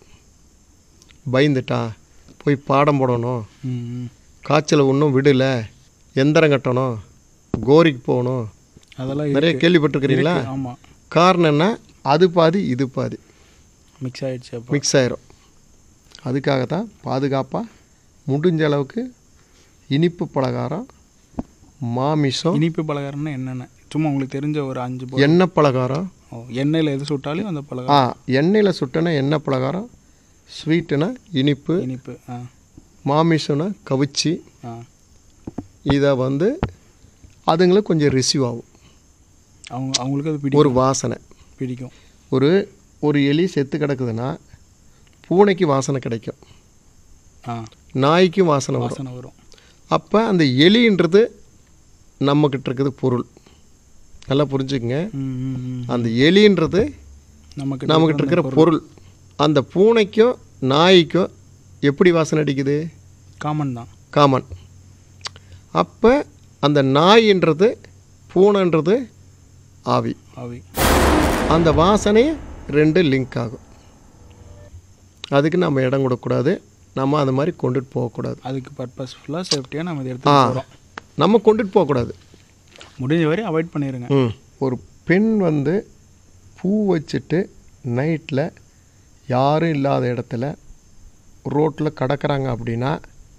பயந்துட்டான் போய் பாடம் போடணும் ம், ம். காய்ச்சல் ஒன்றும் விடலை எந்திரம் கட்டணும் கோரிக்கு போகணும் அதெல்லாம் நிறைய கேள்விப்பட்டிருக்கிறீங்களா இருக்கு. ஆமா காரணம் என்ன அது பாதி இது பாதி மிக்ஸ் ஆயிடுச்சு அப்போ மிக்ஸ் ஆயிரும் அதுக்காக தான் பாதுகாப்பாக முடிஞ்ச அளவுக்கு இனிப்பு பலகாரம் மாமிசம் இனிப்பு பலகாரம்னா என்னென்ன சும்மா உங்களுக்கு தெரிஞ்ச ஒரு அஞ்சு பொருள். எண்ணெய் பலகாரம் ஓ எண்ணெயில் எது சுட்டாலும் அந்த ஆ பலகாரம் எண்ணெயில் சுட்டனா எண்ணெய் பலகாரம் ஸ்வீட்டுனா இனிப்பு இனிப்பு ஆ மாமிசம்னா கவிச்சி ஆ இதை வந்து அதுங்களுக்கு கொஞ்சம் ரிசீவ் ஆகும் அவங்க அவங்களுக்கு அது பிடிக்கும் ஒரு வாசனை பிடிக்கும் ஒரு ஒரு எலி செத்து கிடக்குதுன்னா பூனைக்கு வாசனை கிடைக்கும் ஆ நாய்க்கும் வாசனை வரும் வாசனை வரும் அப்போ அந்த எலின்றது நம்மக்கிட்ட இருக்குது பொருள் நல்லா புரிஞ்சுக்கங்க ம், ம், ம். அந்த எலின்றது நமக்கு நம்மக்கிட்ட இருக்கிற பொருள் அந்த பூனைக்கும் நாய்க்கும் எப்படி வாசனை அடிக்குது காமன் தான் காமன் அப்போ அந்த நாயின்றது பூனைன்றது ஆவி ஆவி அந்த வாசனை ரெண்டு லிங்க் ஆகும் அதுக்கு நம்ம இடம் கொடுக்கக்கூடாது நம்ம அந்த மாதிரி கொண்டுட்டு போகக்கூடாது அதுக்கு பர்பஸ்ஃபுல்லாக சேஃப்டியாக நம்ம இதை ஆ எடுத்து போகிறோம் நம்ம கொண்டுட்டு போகக்கூடாது முடிஞ்ச வரை அவாய்ட் பண்ணிடுங்க ம் ஒரு பெண் வந்து பூ வச்சுட்டு நைட்டில் யாரும் இல்லாத இடத்துல ரோட்டில் கடக்குறாங்க அப்படின்னா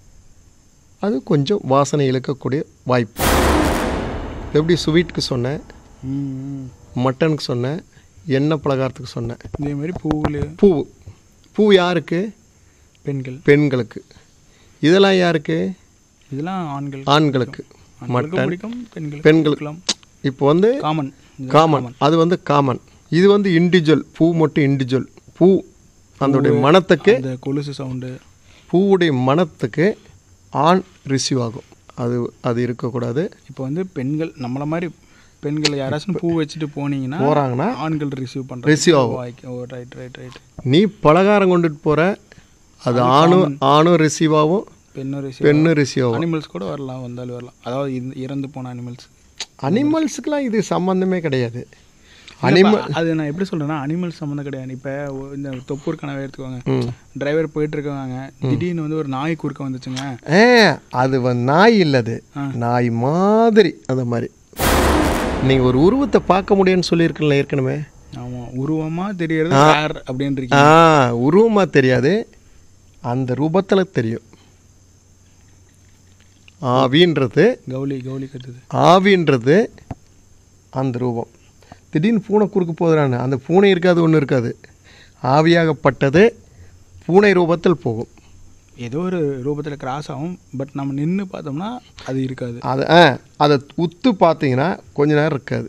அது கொஞ்சம் வாசனை இழுக்கக்கூடிய வாய்ப்பு எப்படி ஸ்வீட்டுக்கு சொன்னேன் ம், ம். மட்டனுக்கு சொன்னேன் எண்ணெய் பலகாரத்துக்கு சொன்னேன் இதே மாதிரி பூவில் பூ பூ யாருக்கு பெண்கள் பெண்களுக்கு இதெல்லாம் யாருக்கு இதெல்லாம் ஆண்கள் ஆண்களுக்கு ஆண்களுக்கு மட்டன் பிடிக்கும் பெண்கள் பெண்களுக்கு இப்போ வந்து காமன் காமன் அது வந்து காமன் இது வந்து இண்டிவிஜுவல் பூ மட்டும் இண்டிவிஜுவல் பூ அதோடைய மனத்துக்கு அந்த கொலுசு சவுண்டு பூவுடைய மனத்துக்கு ஆண் ரிசீவ் ஆகும் அது அது இருக்கக்கூடாது இப்போ வந்து பெண்கள் நம்மள மாதிரி பெண்கள் யாராச்சும் பூ வச்சுட்டு போனீங்கன்னா போகிறாங்கன்னா ஆண்கள் ரிசீவ் பண்ணுறாங்க Receive ஆகும். ஓ ரைட் ரைட் ரைட் நீ பலகாரம் கொண்டுட்டு போகிற அது ஆணும் ஆணும் ரிசீவ் ஆகும் பெண்ணும் ரிசீவ் பெண்ணும் ரிசீவ் ஆகும் அனிமல்ஸ் கூட வரலாம் வந்தாலும் வரலாம் அதாவது இறந்து- இறந்து போன அனிமல்ஸ் அனிமல்ஸுக்கெலாம் இது சம்மந்தமே கிடையாது அனிமல் அது நான் எப்படி சொல்றேன்னா அனிமல்ஸ் சம்மந்தம் கிடையாது இப்போ இந்த தொப்பூர் கனவை எடுத்துக்கோங்க ம் டிரைவர் போயிட்டு இருக்காங்க திடீர்னு வந்து ஒரு நாய் குறுக்க வந்துச்சுங்க ஏ அது வந்து நாய் இல்லது ஆ. நாய் மாதிரி அந்த மாதிரி நீங்கள் ஒரு உருவத்தை பார்க்க முடியும்னு சொல்லியிருக்கல ஏற்கனவே ஆமா உருவமா தெரியறது யார் அப்படின்னு ஆ இருக்கீங்க உருவமாக தெரியாது அந்த ரூபத்தில் தெரியும் ஆவின்றது கௌலி கௌலி கட்டுது ஆவின்றது அந்த ரூபம் திடீர்னு பூனை குறுக்கு போதுறான்னு அந்த பூனை இருக்காது ஒன்றும் இருக்காது ஆவியாகப்பட்டது பூனை ரூபத்தில் போகும் ஏதோ ஒரு ரூபத்துல கிராஸ் ஆகும் பட் நம்ம நின்னு பார்த்தோம்னா அது இருக்காது அதை ஆ அதை உத்து பார்த்தீங்கன்னா கொஞ்ச நேரம் இருக்காது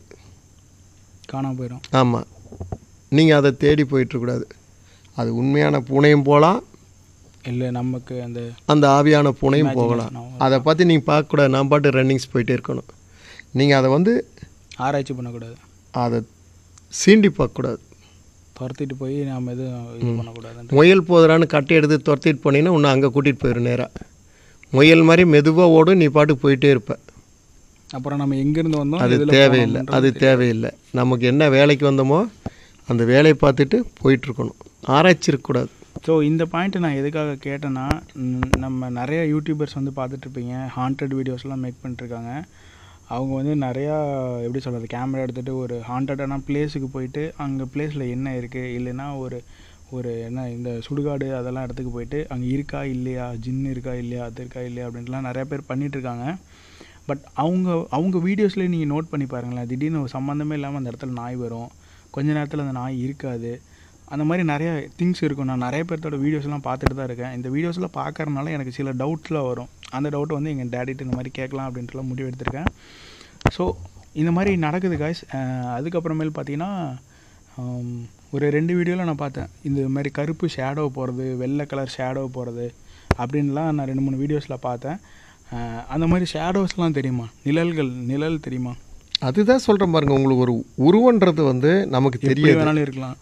காணாம போயிடும் ஆமாம் நீங்கள் அதை தேடி போயிட்டுருக்கூடாது அது உண்மையான பூனையும் போகலாம் இல்லை நமக்கு அந்த அந்த ஆவியான பூனையும் போகலாம் Imagination அதை பற்றி நீங்கள் பார்க்கக்கூடாது நான் பாட்டு ரன்னிங்ஸ் போயிட்டே இருக்கணும் நீங்கள் அதை வந்து ஆராய்ச்சி பண்ணக்கூடாது அதை சீண்டி பார்க்கக்கூடாது துரத்திட்டு போய் நாம எதுவும் இது பண்ணக்கூடாதுன்ற முயல் போதுறான்னு கட்டை எடுத்து துரத்திட்டு போனீங்கன்னா உன்னை அங்கே கூட்டிகிட்டு போயிடும் நேராக முயல் மாதிரி மெதுவாக ஓடும் நீ பாட்டுக்கு போயிட்டே இருப்ப அப்புறம் நம்ம எங்கேருந்து வந்தோம் அது எதுல தேவையில்லை போனோம்ன்றது அது தேவையில்லை நமக்கு என்ன வேலைக்கு வந்தோமோ அந்த வேலையை பார்த்துட்டு போயிட்டுருக்கணும் ஆராய்ச்சி இருக்கக்கூடாது ஸோ இந்த பாயிண்ட் நான் எதுக்காக கேட்டேன்னா ம், நம்ம நிறைய யூடியூபர்ஸ் வந்து பார்த்துட்ருப்பீங்க ஹாண்டட் வீடியோஸ்லாம் மேக் பண்ணிட்டுருக்காங்க அவங்க வந்து நிறையா எப்படி சொல்கிறது கேமரா எடுத்துகிட்டு ஒரு ஹாண்டடான பிளேஸுக்கு போயிட்டு அங்கே பிளேஸில் என்ன இருக்குது இல்லைன்னா ஒரு ஒரு என்ன இந்த சுடுகாடு அதெல்லாம் இடத்துக்கு போயிட்டு அங்கே இருக்கா இல்லையா ஜின் இருக்கா இல்லையா அது இருக்கா இல்லையா அப்படின்ட்டுலாம் நிறையா பேர் பண்ணிகிட்ருக்காங்க பட் அவங்க அவங்க வீடியோஸ்லேயே நீங்கள் நோட் பண்ணி பாருங்களேன் திடீர்னு ஒரு சம்மந்தமே இல்லாமல் அந்த இடத்துல நாய் வரும் கொஞ்ச நேரத்தில் அந்த நாய் இருக்காது அந்த மாதிரி நிறைய திங்ஸ் இருக்கும் நான் நிறைய பேர்த்தோட வீடியோஸ்லாம் பார்த்துட்டு தான் இருக்கேன் இந்த வீடியோஸ்லாம் பார்க்கறனால எனக்கு சில டவுட்ஸ்லாம் வரும் அந்த டவுட் வந்து எங்கள் டேடிட்டு இந்த மாதிரி கேட்கலாம் அப்படின்ட்டுலாம் முடிவு எடுத்திருக்கேன் ஸோ இந்த மாதிரி நடக்குது காய்ஸ் அதுக்கப்புறமேல் பார்த்தீங்கன்னா ஆம், ஒரு ரெண்டு வீடியோவில் நான் பார்த்தேன் இந்த மாதிரி கருப்பு ஷேடோ போகிறது வெள்ளை கலர் ஷேடோ போகிறது அப்படின்லாம் நான் ரெண்டு மூணு வீடியோஸில் பார்த்தேன் அஹ், அந்த மாதிரி ஷேடோஸ்லாம் தெரியுமா நிழல்கள் நிழல் தெரியுமா அதுதான் சொல்கிறேன் பாருங்க உங்களுக்கு ஒரு உருவன்றது வந்து நமக்கு எப்படி தெரியாது வேணாலும் இருக்கலாம்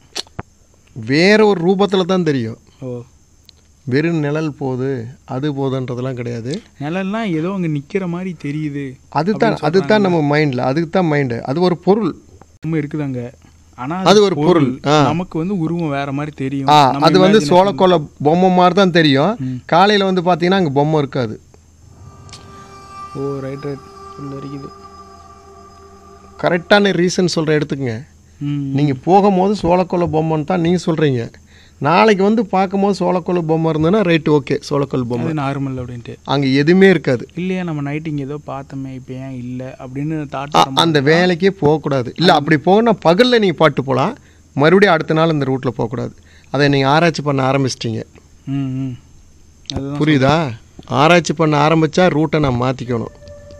வேற ஒரு ரூபத்தில் தான் தெரியும் ஓ வெறும் நிழல் போகுது அது போகுதுன்றதெல்லாம் கிடையாது நிழல்லாம் ஏதோ அங்கே நிற்கிற மாதிரி தெரியுது அதுதான் அதுதான் நம்ம மைண்டில் அதுக்கு தான் மைண்டு அது ஒரு பொருள் உண்மை இருக்குதாங்க ஆனா அது ஒரு பொருள். ஆ. நமக்கு வந்து உருவம் வேற மாதிரி தெரியும் ஆ நம்ம அது வந்து imagination- சோளக்கோலை பொம்மை மாதிரி தான் தெரியும் ம். காலையில் வந்து பார்த்தீங்கன்னா அங்கே பொம்மை இருக்காது ஓ ரைட் ரைட் உள்ள இருக்குது கரெக்டான ரீசன் சொல்கிற எடுத்துக்கங்க ம் நீங்கள் போகும்போது சோளக்கொல்லை பொம்மைன்னு தான் நீங்கள் சொல்கிறீங்க நாளைக்கு வந்து பார்க்கும்போது சோளக்கொல்லை பொம்மை இருந்ததுன்னா ரைட்டு ஓகே சோளக்கொல் பொம்மை அது நார்மல் அப்படின்ட்டு அங்கே எதுவுமே இருக்காது இல்லையா நம்ம நைட் இங்கே ஏதோ பார்த்தோமே இப்போ ஏன் இல்லை அப்படின்னு தாட் அ- அந்த வேலைக்கே போகக்கூடாது இல்லை அப்படி போகணும்னா பகலில் நீங்கள் பாட்டு போகலாம் மறுபடியும் அடுத்த நாள் இந்த ரூட்டில் போகக்கூடாது அதை நீங்கள் ஆராய்ச்சி பண்ண ஆரம்பிச்சிட்டிங்க ம் ம் அதுதான் புரியுதா ஆராய்ச்சி பண்ண ஆரம்பித்தா ரூட்டை நான் மாற்றிக்கணும்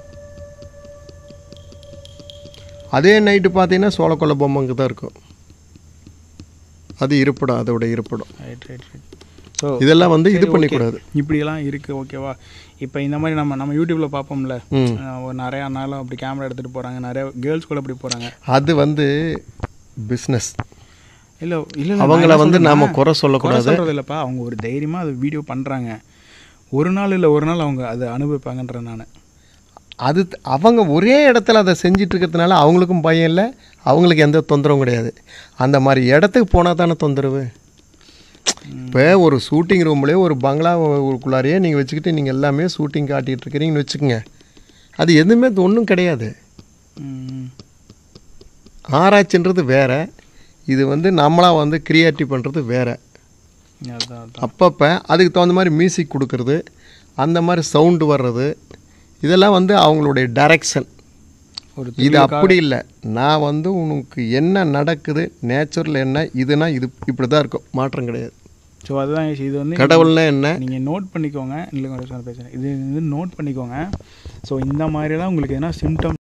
அதே நைட்டு பார்த்தீங்கன்னா சோளக்கொல்லை பொம்மைங்க தான் இருக்கும் அது இருப்பிடம் அதோட இருப்பிடம் ரைட் ரைட் ரைட் ஸோ இதெல்லாம் வந்து இது பண்ணிக்கூடாது இப்படியெல்லாம் இருக்குது ஓகேவா இப்போ இந்த மாதிரி நம்ம நம்ம யூடியூப்பில் பார்ப்போம்ல ம் அஹ் ஒரு நிறையா நாளும் அப்படி கேமரா எடுத்துகிட்டு போகிறாங்க நிறைய கேர்ள்ஸ் கூட அப்படி போகிறாங்க அது வந்து பிஸ்னஸ் இல்லை இல்லை அவங்கள வந்து நாம குறை சொல்லக்கூடாது சொல்கிறது இல்லைப்பா அவங்க ஒரு தைரியமாக அது வீடியோ பண்ணுறாங்க ஒரு நாள் இல்லை ஒரு நாள் அவங்க அதை அனுபவிப்பாங்கன்றேன் நான் அது த- அவங்க ஒரே இடத்துல அதை செஞ்சிட்டு இருக்கிறதுனால அவங்களுக்கும் பயம் இல்லை அவங்களுக்கு எந்த தொந்தரவும் கிடையாது அந்த மாதிரி இடத்துக்கு போனால் தானே தொந்தரவு இப்போ ஒரு ஷூட்டிங் ரூம்லேயே ஒரு பங்களாவுக்குள்ளாரையே நீங்கள் வச்சுக்கிட்டு நீங்கள் எல்லாமே ஷூட்டிங் காட்டிகிட்டு இருக்கிறீங்கன்னு வச்சுக்கோங்க அது எதுவுமே ஒன்றும் கிடையாது ம் ஆராய்ச்சின்றது வேற இது வந்து நம்மளாக வந்து கிரியேட்டிவ் பண்ணுறது வேற அதான் அதான் அப்பப்போ அதுக்கு தகுந்த மாதிரி மியூசிக் கொடுக்கறது அந்த மாதிரி சவுண்டு வர்றது இதெல்லாம் வந்து அவங்களுடைய டைரக்ஷன் ஒரு இது அப்படி இல்லை நான் வந்து உனக்கு என்ன நடக்குது நேச்சுரல் என்ன இதுனா இது இப்படி தான் இருக்கும் மாற்றம் கிடையாது ஸோ அதுதான் இது வந்து கடவுள்னா என்ன நீங்கள் நோட் பண்ணிக்கோங்க இல்லைங்க ஒரு நிமிஷம் பேசுகிறேன் இது வந்து நோட் பண்ணிக்கோங்க ஸோ இந்த மாதிரிலாம் உங்களுக்கு எதனா சிம்டம்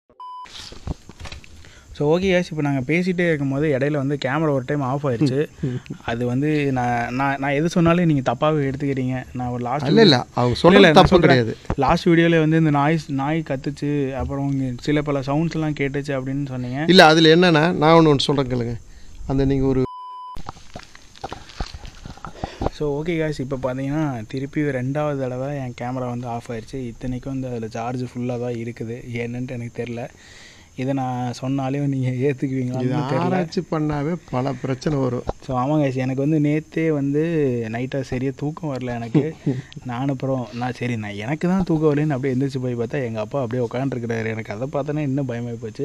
ஸோ ஓகே கேஸ் இப்போ நாங்கள் பேசிகிட்டே இருக்கும்போது இடையில வந்து கேமரா ஒரு டைம் ஆஃப் ஆயிடுச்சு அது வந்து நான் நான் நான் எது சொன்னாலும் நீங்கள் தப்பாகவே எடுத்துக்கிறீங்க நான் ஒரு லாஸ்ட் இல்லை இல்லை அவங்க சொல்ல தப்பு கிடையாது லாஸ்ட் வீடியோவில் வந்து இந்த நாய் நாய் கத்துச்சு அப்புறம் இங்க சில பல சவுண்ட்ஸ் எல்லாம் கேட்டுச்சு அப்படின்னு சொன்னீங்க இல்லை அதில் என்னன்னா நான் ஒன்று ஒன்று சொல்கிறேன் கேளுங்க அந்த நீங்கள் ஒரு ஸோ ஓகே காய்ஸ் இப்போ பார்த்தீங்கன்னா திருப்பி ரெண்டாவது தடவை என் கேமரா வந்து ஆஃப் ஆயிடுச்சு இத்தனைக்கும் வந்து அதில் சார்ஜ் ஃபுல்லாக தான் இருக்குது என்னன்ட்டு எனக்கு தெரில இதை நான் சொன்னாலே நீங்கள் இது ஏற்றுக்குவீங்களான்னு தெரில ஆராய்ச்சி பண்ணாவே பல பிரச்சனை வரும் ஸோ ஆமாம் guys எனக்கு வந்து நேற்றே வந்து நைட்டாக சரியாக தூக்கம் வரல எனக்கு நான் அப்புறம் நான் சரி நான் எனக்கு தான் தூக்கம் வரலன்னு அப்படியே எந்திரிச்சு போய் பார்த்தா எங்கள் அப்பா அப்படியே உட்காந்துருக்கிறாரு எனக்கு அதை பார்த்தோன்னே இன்னும் பயமாகி போச்சு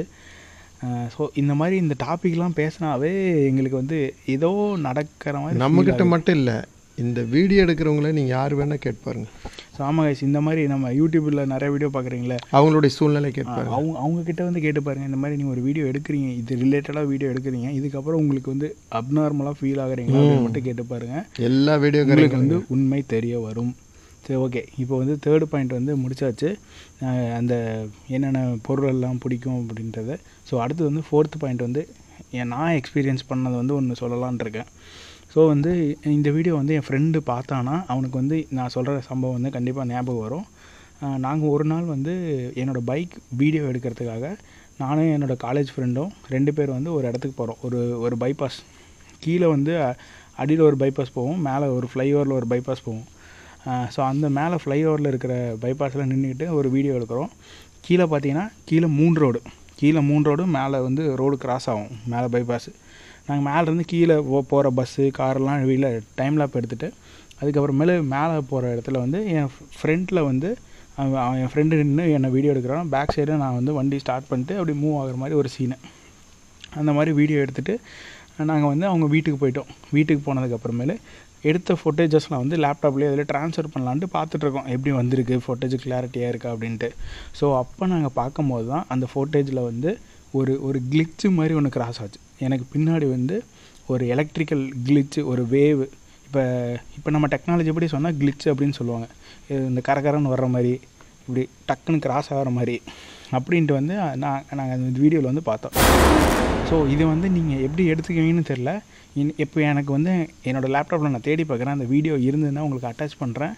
ஸோ இந்த மாதிரி இந்த டாபிக்லாம் பேசினாவே எங்களுக்கு வந்து ஏதோ நடக்கிற மாதிரி நம்மக்கிட்ட மட்டும் இல்லை இந்த வீடியோ எடுக்கிறவங்கள நீங்கள் யார் வேணால் கேட்பாருங்க ஸோ ஆமாம் guys இந்த மாதிரி நம்ம யூடியூப்பில் நிறைய வீடியோ பார்க்குறீங்களே அவங்களுடைய சூழ்நிலை கேட்பாங்க அவங்க அவங்க கிட்ட வந்து கேட்டு பாருங்க இந்த மாதிரி நீங்கள் ஒரு வீடியோ எடுக்கிறீங்க இது ரிலேட்டடாக வீடியோ எடுக்கிறீங்க இதுக்கப்புறம் உங்களுக்கு வந்து அப்நார்மலாக ஃபீல் ஆகுறீங்களா அப்படின்னு மட்டும் கேட்டு பாருங்க எல்லா வீடியோ உங்களுக்கு வந்து உண்மை தெரிய வரும் சரி ஓகே இப்போ வந்து தேர்டு பாயிண்ட் வந்து முடிச்சாச்சு அஹ் அந்த என்னென்ன பொருள் எல்லாம் பிடிக்கும் அப்படின்றத ஸோ அடுத்து வந்து ஃபோர்த் பாயிண்ட் வந்து என் நான் எக்ஸ்பீரியன்ஸ் பண்ணது வந்து ஒன்று சொல்லலான் இருக்கேன் ஸோ வந்து இந்த வீடியோ வந்து என் ஃப்ரெண்டு பார்த்தானா அவனுக்கு வந்து நான் சொல்கிற சம்பவம் வந்து கண்டிப்பாக ஞாபகம் வரும் நாங்கள் ஒரு நாள் வந்து என்னோடய பைக் வீடியோ எடுக்கிறதுக்காக நானும் என்னோடய காலேஜ் ஃப்ரெண்டும் ரெண்டு பேர் வந்து ஒரு இடத்துக்கு போகிறோம் ஒரு ஒரு பைபாஸ் கீழே வந்து அடியில் ஒரு பைபாஸ் போவோம் மேலே ஒரு ஃப்ளைஓவரில் ஒரு பைபாஸ் போவோம் ஸோ அந்த மேலே ஃப்ளைஓவரில் இருக்கிற பைபாஸில் நின்றுக்கிட்டு ஒரு வீடியோ எடுக்கிறோம் கீழே பார்த்தீங்கன்னா கீழே மூணு ரோடு கீழே மூணு ரோடு மேலே வந்து ரோடு கிராஸ் ஆகும் மேலே பைபாஸ் நாங்கள் மேலேருந்து கீழே போகிற பஸ்ஸு காரெல்லாம் வெளியில் டைம் லேப் எடுத்துகிட்டு அதுக்கப்புறமேலு மேலே போகிற இடத்துல வந்து என் ஃப்ரெண்டில் வந்து அவன் அவன் என் ஃப்ரெண்டு நின்று என்னை வீடியோ எடுக்கிறான் பேக் சைடில் நான் வந்து வண்டி ஸ்டார்ட் பண்ணிட்டு அப்படி மூவ் ஆகுற மாதிரி ஒரு சீனு அந்த மாதிரி வீடியோ எடுத்துகிட்டு நாங்கள் வந்து அவங்க வீட்டுக்கு போயிட்டோம் வீட்டுக்கு போனதுக்கப்புறமேலு எடுத்த ஃபுட்டேஜஸ்லாம் வந்து லேப்டாப்லேயே அதில் ட்ரான்ஸ்ஃபர் பண்ணலான்ட்டு பார்த்துட்ருக்கோம் எப்படி வந்திருக்கு ஃபுட்டேஜ் கிளாரிட்டியாக இருக்கா அப்படின்ட்டு ஸோ அப்போ நாங்கள் பார்க்கும்போது தான் அந்த ஃபுட்டேஜில் வந்து ஒரு ஒரு கிளிச்சு மாதிரி ஒன்று கிராஸ் ஆச்சு எனக்கு பின்னாடி வந்து ஒரு எலக்ட்ரிக்கல் கிளிச்சு ஒரு வேவ் இப்போ இப்போ நம்ம டெக்னாலஜி எப்படி சொன்னால் கிளிச் அப்படின்னு சொல்லுவாங்க இது இந்த கரகரன்னு வர்ற மாதிரி இப்படி டக்குன்னு கிராஸ் ஆகிற மாதிரி அப்படின்ட்டு வந்து நான் நாங்கள் அந்த வீடியோவில் வந்து பார்த்தோம் ஸோ இது வந்து நீங்கள் எப்படி எடுத்துக்குவீங்கன்னு தெரில இன் இப்போ எனக்கு வந்து என்னோடய லேப்டாப்பில் நான் தேடி பார்க்குறேன் அந்த வீடியோ இருந்ததுன்னா உங்களுக்கு அட்டாச் பண்ணுறேன்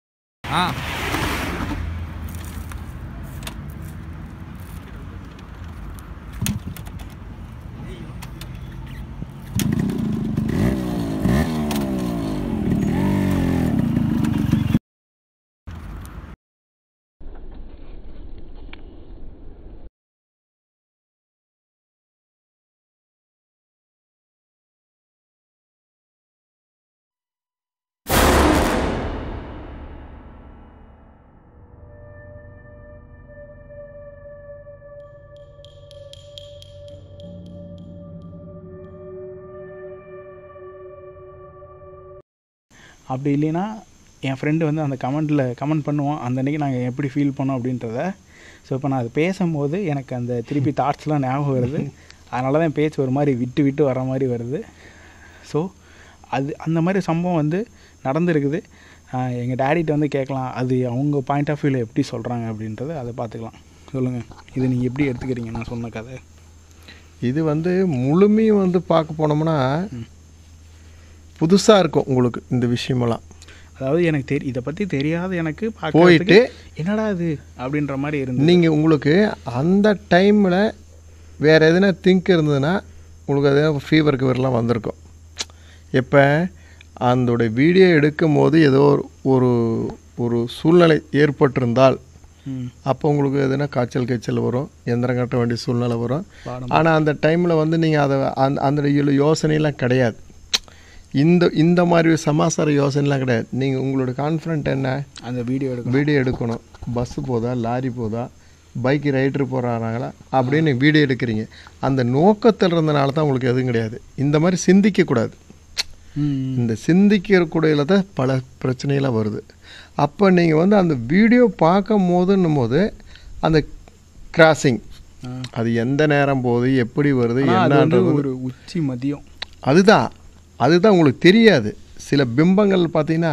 ஆ அப்படி இல்லைன்னா என் ஃப்ரெண்டு வந்து அந்த கமெண்ட்டில் கமெண்ட் பண்ணுவான் அந்த அன்றைக்கி நாங்கள் எப்படி ஃபீல் பண்ணோம் அப்படின்றத ஸோ இப்போ நான் அது பேசும்போது எனக்கு அந்த திருப்பி தாட்ஸ்லாம் ஞாபகம் வருது அதனால தான் பேச்சு ஒரு மாதிரி விட்டு விட்டு வர மாதிரி வருது ஸோ அது அந்த மாதிரி சம்பவம் வந்து நடந்திருக்குது எங்கள் டேடிட்ட வந்து கேட்கலாம் அது அவங்க பாயிண்ட் ஆஃப் வியூவில் எப்படி சொல்கிறாங்க அப்படின்றத அதை பார்த்துக்கலாம் சொல்லுங்கள் இது நீங்கள் எப்படி எடுத்துக்கிறீங்க நான் சொன்ன கதை இது வந்து முழுமையும் வந்து பார்க்க போனோம்னா புதுசாக இருக்கும் உங்களுக்கு இந்த விஷயமெல்லாம் அதாவது எனக்கு தெரி இதை பற்றி தெரியாத எனக்கு போயிட்டு போயிட்டு என்னடா இது அப்படின்ற மாதிரி இருந்து நீங்கள் உங்களுக்கு அந்த டைமில் வேறு எதுனா திங்க் இருந்ததுன்னா உங்களுக்கு எதனா ஃபீவருக்கு வரலாம் வந்திருக்கும் எப்போ அதோட வீடியோ எடுக்கும் போது ஏதோ ஒரு ஒரு ஒரு சூழ்நிலை ஏற்பட்டிருந்தால் ம் அப்போ உங்களுக்கு எதுனா காய்ச்சல் காய்ச்சல் வரும் எந்திரம் கட்ட வேண்டிய சூழ்நிலை வரும் பாடம் ஆனால் அந்த டைமில் வந்து நீங்கள் அதை அந்த அந்த யோ- யோசனையெல்லாம் கிடையாது இந்த இந்த மாதிரி சமாசார யோசனைலாம் கிடையாது நீங்கள் உங்களோட கான்ஃபிடென்ட் என்ன அந்த வீடியோ எடுக்கணும் வீடியோ எடுக்கணும் பஸ்ஸு போதா லாரி போதா பைக்கு ரைடர் போகிறாங்களா அப்படின்னு வீடியோ எடுக்கிறீங்க அந்த நோக்கத்தில் இருந்தனால தான் உங்களுக்கு எதுவும் கிடையாது இந்த மாதிரி சிந்திக்கக்கூடாது ம் இந்த சிந்திக்கக்கூடியல தான் பல பிரச்சனையெல்லாம் வருது அப்போ நீங்கள் வந்து அந்த வீடியோ பார்க்கும் போதுன்னும் போது அந்த கிராசிங் ஆ. அது எந்த நேரம் போகுது எப்படி வருது ஆனா அது வந்து என்னன்றது ஒரு உச்சி மதியம் அதுதான் அதுதான் உங்களுக்கு தெரியாது சில பிம்பங்கள் பார்த்தீங்கன்னா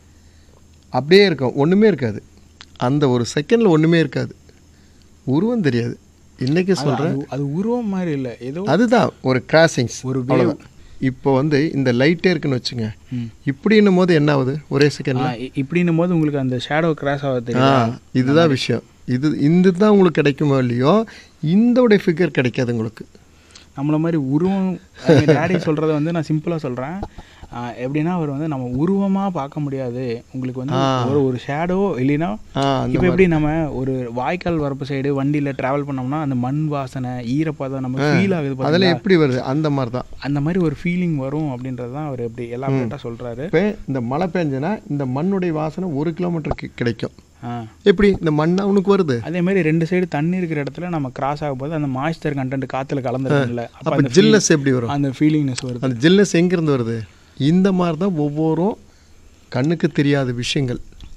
அப்படியே இருக்கும் ஒன்றுமே இருக்காது அந்த ஒரு செகண்டில் ஒன்றுமே இருக்காது உருவம் தெரியாது இன்றைக்கி அது- சொல்கிறேன் அது- அது உருவம் மாதிரி இல்லை ஏதோ அதுதான் ஒரு கிராசிங்ஸ் ஒரு அவ்வளோதான் இப்போ வந்து இந்த லைட்டே இருக்குன்னு வச்சுங்க ம். இப்படின்னும் போது என்ன ஆகுது ஒரே செகண்டில் ஆ, இ- இப்படின்னும் போது உங்களுக்கு அந்த ஷேடோ கிராஸ் ஆக ஆ தெரியும் இதுதான் விஷயம் இது இந்த தான் உங்களுக்கு கிடைக்குமோ இல்லையோ இந்தோடைய ஃபிகர் கிடைக்காது உங்களுக்கு நம்மள மாதிரி உருவம் டேடி சொல்கிறத வந்து நான் சிம்பிளாக சொல்கிறேன் எப்படின்னா அவர் வந்து நம்ம உருவமாக பார்க்க முடியாது உங்களுக்கு வந்து ஒரு ஒரு ஷேடோ இல்லைன்னா ஆ அந்த இப்போ எப்படி நம்ம ஒரு வாய்க்கால் வரப்பு சைடு வண்டியில் ட்ராவல் பண்ணோம்னா அந்த மண் வாசனை ஈரப்பதம் நம்ம ஃபீல் ஆகுது அதில் பார்த்தீங்களா எப்படி வருது அந்த மாதிரி தான் அந்த மாதிரி ஒரு ஃபீலிங் வரும் அப்படின்றது தான் அவர் எப்படி எல்லாம் சொல்கிறாரு இப்போ இந்த மழை பெஞ்சனா இந்த மண்ணுடைய வாசனை ஒரு கிலோமீட்டருக்கு கிடைக்கும் ஆ எப்படி இந்த மண்ணா உனக்கு வருது அதே மாதிரி ரெண்டு சைடு தண்ணி இருக்கிற இடத்துல நம்ம கிராஸ் ஆகும் போது அந்த மாய்ஸ்டர் கண்டென்ட் காற்றுல கலந்துருக்குல்ல அப்போ அப்போ அந்த ஜில்னஸ் எப்படி வரும் அந்த ஃபீலிங்னஸ் வருது அந்த ஜில்னஸ் எங்கேருந்து வருது இந்த மாதிரி தான் ஒவ்வொரும் கண்ணுக்கு தெரியாத விஷயங்கள்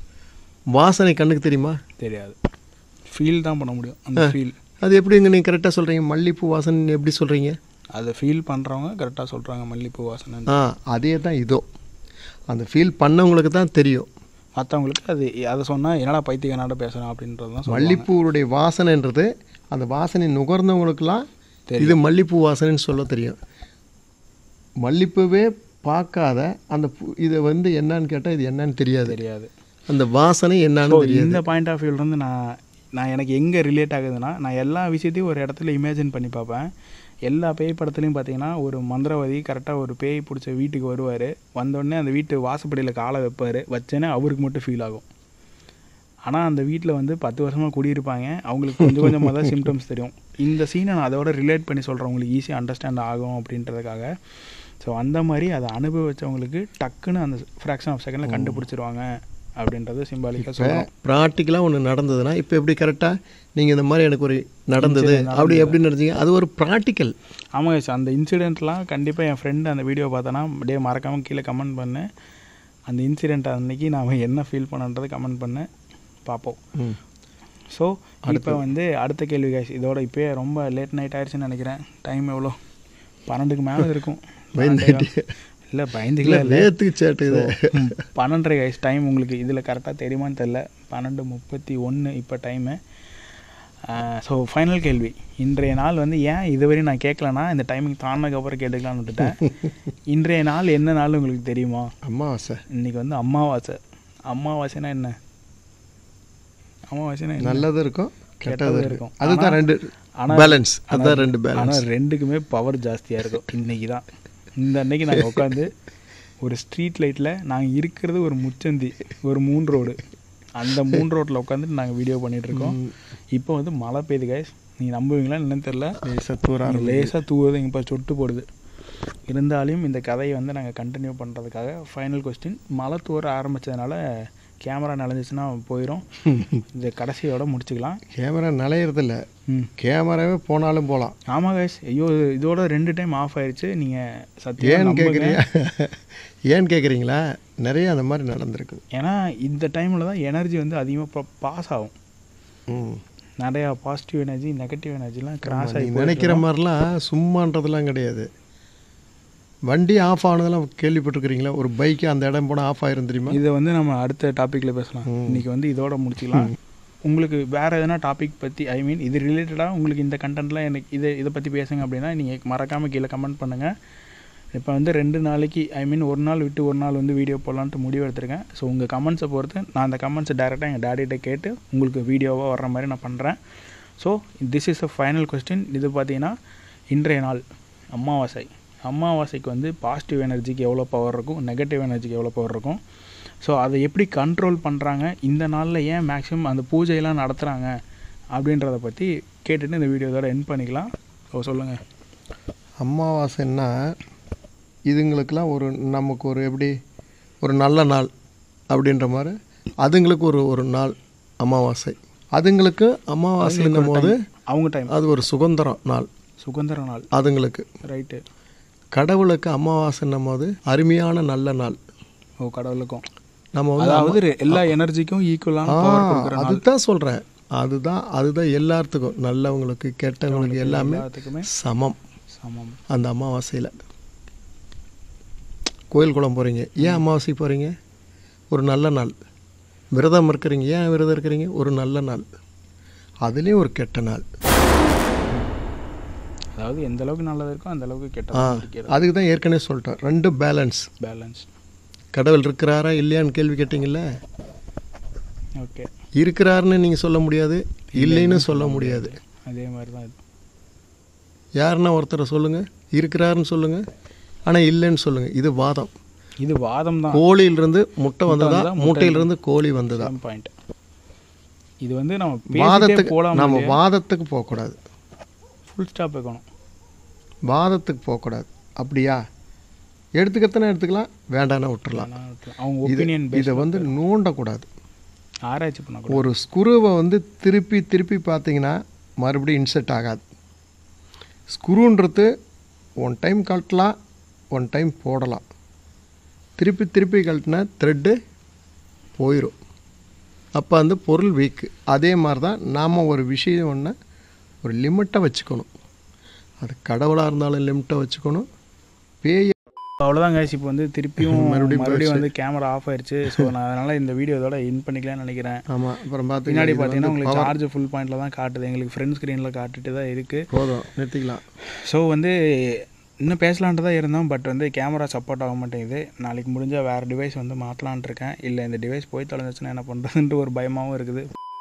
வாசனை கண்ணுக்கு தெரியுமா தெரியாது ஃபீல் தான் பண்ண முடியும் அந்த ஃபீல் அது எப்படிங்க நீங்கள் கரெக்டாக சொல்கிறீங்க மல்லிகைப்பூ வாசனை எப்படி சொல்கிறீங்க அதை ஃபீல் பண்ணுறவங்க கரெக்டாக சொல்கிறாங்க மல்லிப்பூ வாசனை ஆ அதே தான் இதோ அந்த ஃபீல் பண்ணவங்களுக்கு தான் தெரியும் மற்றவங்களுக்கு அது அதை சொன்னால் என்னடா பைத்தியக்காரனாட பேசுகிறேன் அப்படின்றது தான் சொல்லுவாங்க. மல்லிப்பூவுடைய வாசனைன்றது அந்த வாசனை நுகர்ந்தவங்களுக்கெல்லாம் இது மல்லிப்பூ வாசனைன்னு சொல்ல தெரியும் மல்லிப்பூவே பார்க்காத அந்த பூ இதை வந்து என்னன்னு கேட்டால் இது என்னன்னு தெரியாது தெரியாது அந்த வாசனை என்னன்னு ஸோ தெரியாது இந்த பாயிண்ட் ஆஃப் வியூலேருந்து நான் நான் எனக்கு எங்கே ரிலேட் ஆகுதுன்னா நான் எல்லா விஷயத்தையும் ஒரு இடத்துல இமேஜின் பண்ணி பார்ப்பேன் எல்லா பேய் படத்துலையும் பார்த்தீங்கன்னா ஒரு மந்திரவாதி கரெக்டாக ஒரு பேய் பிடிச்ச வீட்டுக்கு வருவார் வந்தோடனே அந்த வீட்டு வாசப்படியில் காலை வைப்பார் வச்சேனே அவருக்கு மட்டும் ஃபீல் ஆகும் ஆனால் அந்த வீட்டில் வந்து பத்து வருஷமாக குடியிருப்பாங்க அவங்களுக்கு கொஞ்சம் கொஞ்சமாக தான் சிம்டம்ஸ் தெரியும் இந்த சீனை நான் அதோட ரிலேட் பண்ணி சொல்கிறேன் உங்களுக்கு ஈஸியாக அண்டர்ஸ்டாண்ட் ஆகும் அப்படின்றதுக்காக ஸோ அந்த மாதிரி அதை அனுபவிச்சவங்களுக்கு டக்குன்னு அந்த ஃப்ராக்ஷன் ஆஃப் செகண்டில் கண்டுபிடிச்சிருவாங்க அப்படின்றது சிம்பாலிக்காக சொல்கிறோம் ப்ராக்டிக்கலாக ஒன்று நடந்ததுன்னா இப்போ எப்படி கரெக்டாக நீங்கள் இந்த மாதிரி எனக்கு ஒரு நடந்தது அப்படி எப்படி நடந்தீங்க அது ஒரு ப்ராக்டிக்கல் ஆமாங்க சார் அந்த இன்சிடெண்ட்லாம் கண்டிப்பாக என் ஃப்ரெண்டு அந்த வீடியோ பார்த்தனா அப்படியே மறக்காமல் கீழே கமெண்ட் பண்ணு அந்த இன்சிடெண்ட் அன்னைக்கு நான் என்ன ஃபீல் பண்ணன்றதை கமெண்ட் பண்ணு பார்ப்போம் ம் ஸோ இப்போ வந்து அடுத்த கேள்வி guys இதோட இப்போயே ரொம்ப லேட் நைட் ஆயிடுச்சுன்னு நினைக்கிறேன் டைம் எவ்வளோ பன்னெண்டுக்கு மேலே இருக்கும் இல்லை பயந்துக்கல இல்லை நேற்றுக்கு சேட்டு இது ம், பன்னெண்டரை கைஸ் டைம் உங்களுக்கு இதில் கரெக்டாக தெரியுமான்னு தெரில பன்னெண்டு முப்பத்தி ஒன்று இப்போ டைமு ஸோ ஃபைனல் கேள்வி இன்றைய நாள் வந்து ஏன் இதுவரையும் நான் கேட்கலனா இந்த டைமிங் தானதுக்கப்புறம் கேட்டுக்கலாம்னு விட்டுட்டேன் இன்றைய நாள் என்ன நாள் உங்களுக்கு தெரியுமா அம்மாவாசை இன்னைக்கு வந்து அமாவாசை அமாவாசைனா என்ன அமாவாசைனா என்ன நல்லதும் இருக்கும் கெட்டதும் கெட்டதும் இருக்கும். இருக்கும் அதுதான் ரெண்டு ஆனா- பேலன்ஸ் அதுதான் ரெண்டு பேலன்ஸ் ஆனால் ரெண்டுக்குமே பவர் ஜாஸ்தியாக இருக்கும் இன்னைக்கு தான் இந்த அன்னைக்கு நாங்கள் உட்காந்து ஒரு ஸ்ட்ரீட் லைட்டில் நாங்கள் இருக்கிறது ஒரு முச்சந்தி ஒரு மூன் ரோடு அந்த மூன் ரோட்டில் உட்காந்துட்டு நாங்கள் வீடியோ பண்ணிட்டு இருக்கோம் இப்போ வந்து மழை பெய்யுது கைஸ் நீ நம்புவீங்களா என்னன்னு தெரில சத்தூரா லேசாக தூவுது இங்கே இப்போ சொட்டு போடுது இருந்தாலும் இந்த கதையை வந்து நாங்கள் கண்டினியூ பண்ணுறதுக்காக ஃபைனல் கொஸ்டின் மழை தூர ஆரம்பித்ததுனால கேமரா நனைஞ்சிச்சுன்னா போயிடும் இந்த கடைசியோட முடிச்சுக்கலாம் கேமரா நலையிறதில்ல ம் கேமராவே போனாலும் போகலாம் ஆமாம் கைஸ் ஐயோ இதோட ரெண்டு டைம் ஆஃப் ஆயிடுச்சு நீங்கள் சத்தியம் ஏன்னு கேட்குறீங்க ஏன்னு கேட்குறீங்களா நிறைய அந்த மாதிரி நடந்திருக்குது ஏன்னா இந்த டைமில் தான் எனர்ஜி வந்து அதிகமாக பாஸ் ஆகும் ம் நிறையா பாசிட்டிவ் எனர்ஜி நெகட்டிவ் எனர்ஜிலாம் கிராஸ் நீ ஆகி நினைக்கிற மாதிரிலாம் சும்மான்றதெல்லாம் கிடையாது வண்டி ஆஃப் ஆனதெல்லாம் கேள்விப்பட்டிருக்கிறீங்களா ஒரு பைக்கு அந்த இடம் போனால் ஆஃப் ஆயிரும் தெரியுமா இதை வந்து நம்ம அடுத்த டாப்பிக்கில் பேசலாம் இன்னைக்கு வந்து இதோட முடிச்சுக்கலாம் உங்களுக்கு வேறு எதனா டாபிக் பற்றி ஐ மீன் இது ரிலேட்டடாக உங்களுக்கு இந்த கண்டென்ட்லாம் எனக்கு இதை இதை பற்றி பேசுங்க அப்படின்னா நீங்கள் மறக்காமல் கீழே கமெண்ட் பண்ணுங்கள் இப்போ வந்து ரெண்டு நாளைக்கு ஐ மீன் ஒரு நாள் விட்டு ஒரு நாள் வந்து வீடியோ போடலான்ட்டு முடிவு எடுத்திருக்கேன் ஸோ உங்கள் கமெண்ட்ஸை பொறுத்து நான் அந்த கமெண்ட்ஸை டேரெக்டாக எங்கள் டேடிகிட்ட கேட்டு உங்களுக்கு வீடியோவாக வர்ற மாதிரி நான் பண்ணுறேன் so this is a final question இது பார்த்தீங்கன்னா இன்றைய நாள் அமாவாசை அமாவாசைக்கு வந்து பாசிட்டிவ் எனர்ஜிக்கு எவ்வளோ பவர் இருக்கும் நெகட்டிவ் எனர்ஜிக்கு எவ்வளோ பவர் இருக்கும் ஸோ அதை எப்படி கண்ட்ரோல் பண்ணுறாங்க இந்த நாளில் ஏன் மேக்ஸிமம் அந்த பூஜையெல்லாம் நடத்துகிறாங்க அப்படின்றத பற்றி கேட்டுட்டு இந்த வீடியோ இதோட என் பண்ணிக்கலாம் ஸோ சொல்லுங்கள் அமாவாசைன்னா இதுங்களுக்கெல்லாம் ஒரு நமக்கு ஒரு எப்படி ஒரு நல்ல நாள் அப்படின்ற மாதிரி அதுங்களுக்கு ஒரு ஒரு நாள் அமாவாசை அதுங்களுக்கு அமாவாசைன்னும் போது அவங்க டைம் அது ஒரு சுதந்திரம் நாள் சுதந்திர நாள் அதுங்களுக்கு ரைட்டு கடவுளுக்கு அமாவாசைன்னும் போது அருமையான நல்ல நாள் ஓ கடவுளுக்கும் நம்ம வந்து அதாவது ரெ- எல்லா எனர்ஜிக்கும் ஈக்குவலான ஆ, பவர் கொடுக்குற நாள் அதுதான் சொல்கிறேன் அதுதான் அதுதான் எல்லாத்துக்கும் நல்லவங்களுக்கு கெட்டவங்களுக்கு எல்லாமே எல்லாத்துக்குமே சமம் சமம் அந்த அமாவாசையில் கோயில் குளம் போகிறீங்க ஏன் அமாவாசைக்கு போகிறீங்க ஒரு நல்ல நாள் விரதம் இருக்கிறீங்க ஏன் விரதம் இருக்கிறீங்க ஒரு நல்ல நாள் அதுலேயும் ஒரு கெட்ட நாள் அதாவது எந்த அளவுக்கு நல்லது இருக்கோ அந்த அளவுக்கு ஆ கெட்ட அதுக்கு தான் ஏற்கனவே சொல்லிட்டேன் ரெண்டு பேலன்ஸ் பேலன்ஸ் கடவுள் இருக்கிறாரா இல்லையான்னு கேள்வி கேட்டிங்கல்ல ஓகே இருக்கிறாருன்னு நீங்கள் சொல்ல முடியாது இல்லைன்னு சொல்ல முடியாது அதே மாதிரி தான் இது யாருன்னா ஒருத்தரை சொல்லுங்கள் இருக்கிறாருன்னு சொல்லுங்கள் ஆனால் இல்லைன்னு சொல்லுங்கள் இது வாதம் இது வாதம் தான் கோழியிலிருந்து முட்டை வந்ததா வந்ததா, முட்டை முட்டையிலிருந்து கோழி வந்ததா பாயிண்ட் இது வந்து நம்ம பேசிட்டே வாதத்துக்கு போலாம் நம்ம வாதத்துக்கு போகக்கூடாது ஃபுல் ஸ்டாப் வைக்கணும் வாதத்துக்கு போகக்கூடாது அப்படியா எடுத்துக்கத்தனை எடுத்துக்கலாம் வேண்டாம்னா விட்டுறலாம் ஆனா, அவங்க இது ஒப்பீனியன் இதை வந்து நோண்டக்கூடாது ஆராய்ச்சி பண்ணக்கூடாது ஒரு ஸ்குருவை வந்து திருப்பி திருப்பி பார்த்தீங்கன்னா மறுபடியும் இன்செர்ட் ஆகாது ஸ்குருன்றது ஒன் டைம் கழட்டலாம் ஒன் டைம் போடலாம் திருப்பி திருப்பி கழட்டினா த்ரெட்டு போயிடும் அப்போ அந்த பொருள் வீக்கு அதே மாதிரி தான் நாம் ஒரு விஷயம் ஒன்று ஒரு லிமிட்டை வச்சுக்கணும் அது கடவுளாக இருந்தாலும் லிமிட்டை வச்சுக்கணும் பேய் அவ்வளோதான் guys இப்போ வந்து திருப்பியும் மறுபடியும் மறுபடியும் வந்து கேமரா ஆஃப் ஆயிடுச்சு ஸோ நான் அதனால் இந்த வீடியோ இதோட இன் பண்ணிக்கலாம்னு நினைக்கிறேன் ஆமாம் அப்புறம் பின்னாடி பார்த்தீங்கன்னா பார்த்தீங்கன்னா உங்களுக்கு சார்ஜ் ஃபுல் பாயிண்டில் தான் காட்டுது எங்களுக்கு ஃப்ரண்ட் ஸ்க்ரீனில் காட்டிட்டு தான் இருக்குது போதும் நிறுத்திக்கலாம் ஸோ வந்து இன்னும் பேசலான்ட்டு தான் இருந்தோம் பட் வந்து கேமரா சப்போர்ட் ஆக மாட்டேங்குது நாளைக்கு முடிஞ்சால் வேறு டிவைஸ் வந்து மாற்றலான்ட்டு இருக்கேன் இல்லை இந்த டிவைஸ் போய் தொலைஞ்சிச்சுன்னா என்ன பண்ணுறதுன்ட்டு ஒரு பயமாகவும் இருக்குது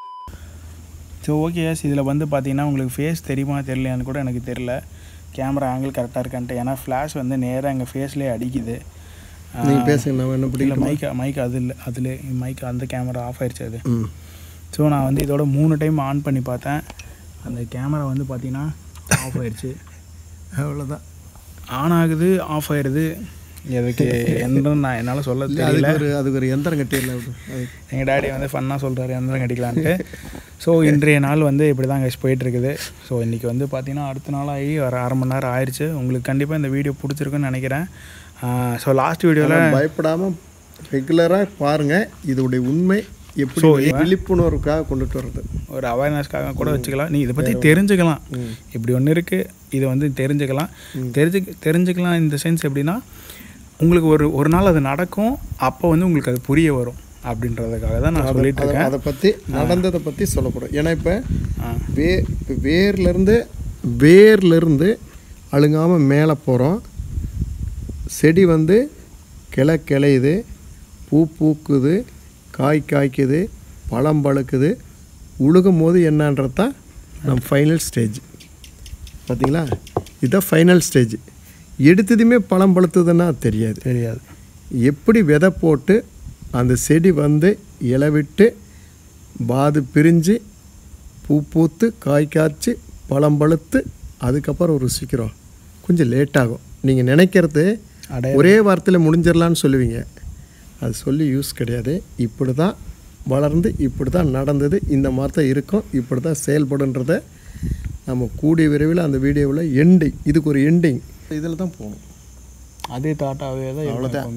ஸோ ஓகே எஸ் இதில் வந்து பார்த்தீங்கன்னா உங்களுக்கு ஃபேஸ் தெரியுமா தெரியலையான்னு கூட எனக்கு தெரில கேமரா ஆங்கிள் கரெக்டாக இருக்கான்ட்டு ஏன்னா ஃப்ளாஷ் வந்து நேராக எங்கள் ஃபேஸ்லேயே அடிக்குது நீங்கள் பேசுங்க நான் என்ன இல்லை பிடிக்கல மைக் மைக் அது இல்லை அதில் மைக் அந்த கேமரா ஆஃப் ஆயிடுச்சு அது ம் ஸோ நான் வந்து இதோட மூணு டைம் ஆன் பண்ணி பார்த்தேன் அந்த கேமரா வந்து பார்த்தீங்கன்னா ஆஃப் ஆயிடுச்சு அவ்வளோதான் ஆன் ஆகுது ஆஃப் ஆயிடுது எதுக்கு என்னன்னு நான் என்னால் சொல்ல தெரியல அதுக்கு ஒரு அதுக்கு ஒரு எந்திரம் கட்டிடல அது எங்கள் டேடி வந்து ஃபன்னாக சொல்கிறாரு எந்திரம் கட்டிக்கலான்ட்டு ஸோ இன்றைய நாள் வந்து இப்படி தான் கழிச்சு போயிட்டுருக்குது ஸோ இன்றைக்கி வந்து பார்த்தீங்கன்னா அடுத்த நாள் ஆகி ஒரு அரை மணி நேரம் ஆயிடுச்சு உங்களுக்கு கண்டிப்பாக இந்த வீடியோ பிடிச்சிருக்குன்னு நினைக்கிறேன் ஸோ லாஸ்ட் வீடியோவில் பயப்படாமல் ரெகுலராக பாருங்கள் இதோடைய உண்மை எப்படி விழிப்புணர்வுக்காக கொண்டுட்டு வர்றது ஒரு அவேர்னஸ்க்காக கூட வச்சுக்கலாம் நீ இதை பற்றி தெரிஞ்சுக்கலாம் இப்படி ஒன்று இருக்குது இதை வந்து தெரிஞ்சுக்கலாம் தெரிஞ்சு தெரிஞ்சுக்கலாம் இந்த சென்ஸ் எப்படின்னா உங்களுக்கு ஒரு ஒரு நாள் அது நடக்கும் அப்போ வந்து உங்களுக்கு அது புரிய வரும் அப்படின்றதுக்காக தான் நான் சொல்லிட்டு அதை இருக்கேன் அதை பற்றி நடந்ததை பற்றி சொல்லப்படும் ஏன்னா இப்போ ஆ. வே இப்போ வேர்லேருந்து வேர்லேருந்து அழுங்காமல் மேலே போகிறோம் செடி வந்து கிளை கிளையுது பூ பூக்குது காய் காய்க்குது பழம் பழுக்குது உழுகும் போது என்னன்றது தான் நம்ம ஃபைனல் ஸ்டேஜ் பார்த்தீங்களா இதுதான் ஃபைனல் ஸ்டேஜ் எடுத்ததுமே பழம் பழுத்ததுன்னா தெரியாது தெரியாது எப்படி விதை போட்டு அந்த செடி வந்து இலை விட்டு பாது பிரிஞ்சு பூ பூத்து காய் காய்ச்சி பழம் பழுத்து அதுக்கப்புறம் ருசிக்கிறோம் கொஞ்சம் லேட் ஆகும் நீங்கள் நினைக்கிறது அடைய ஒரே வாரத்தில் முடிஞ்சிடலான்னு சொல்லுவீங்க அது சொல்லி யூஸ் கிடையாது இப்படி தான் வளர்ந்து இப்படி தான் நடந்தது இந்த மாதிரி தான் இருக்கும் இப்படி தான் செயல்படுன்றத நம்ம கூடிய விரைவில் அந்த வீடியோவில் எண்டிங் இதுக்கு ஒரு எண்டிங் இதில் தான் போகணும் அதே தாட்டாகவே தான் அவ்வளோதான். எப்பவுமே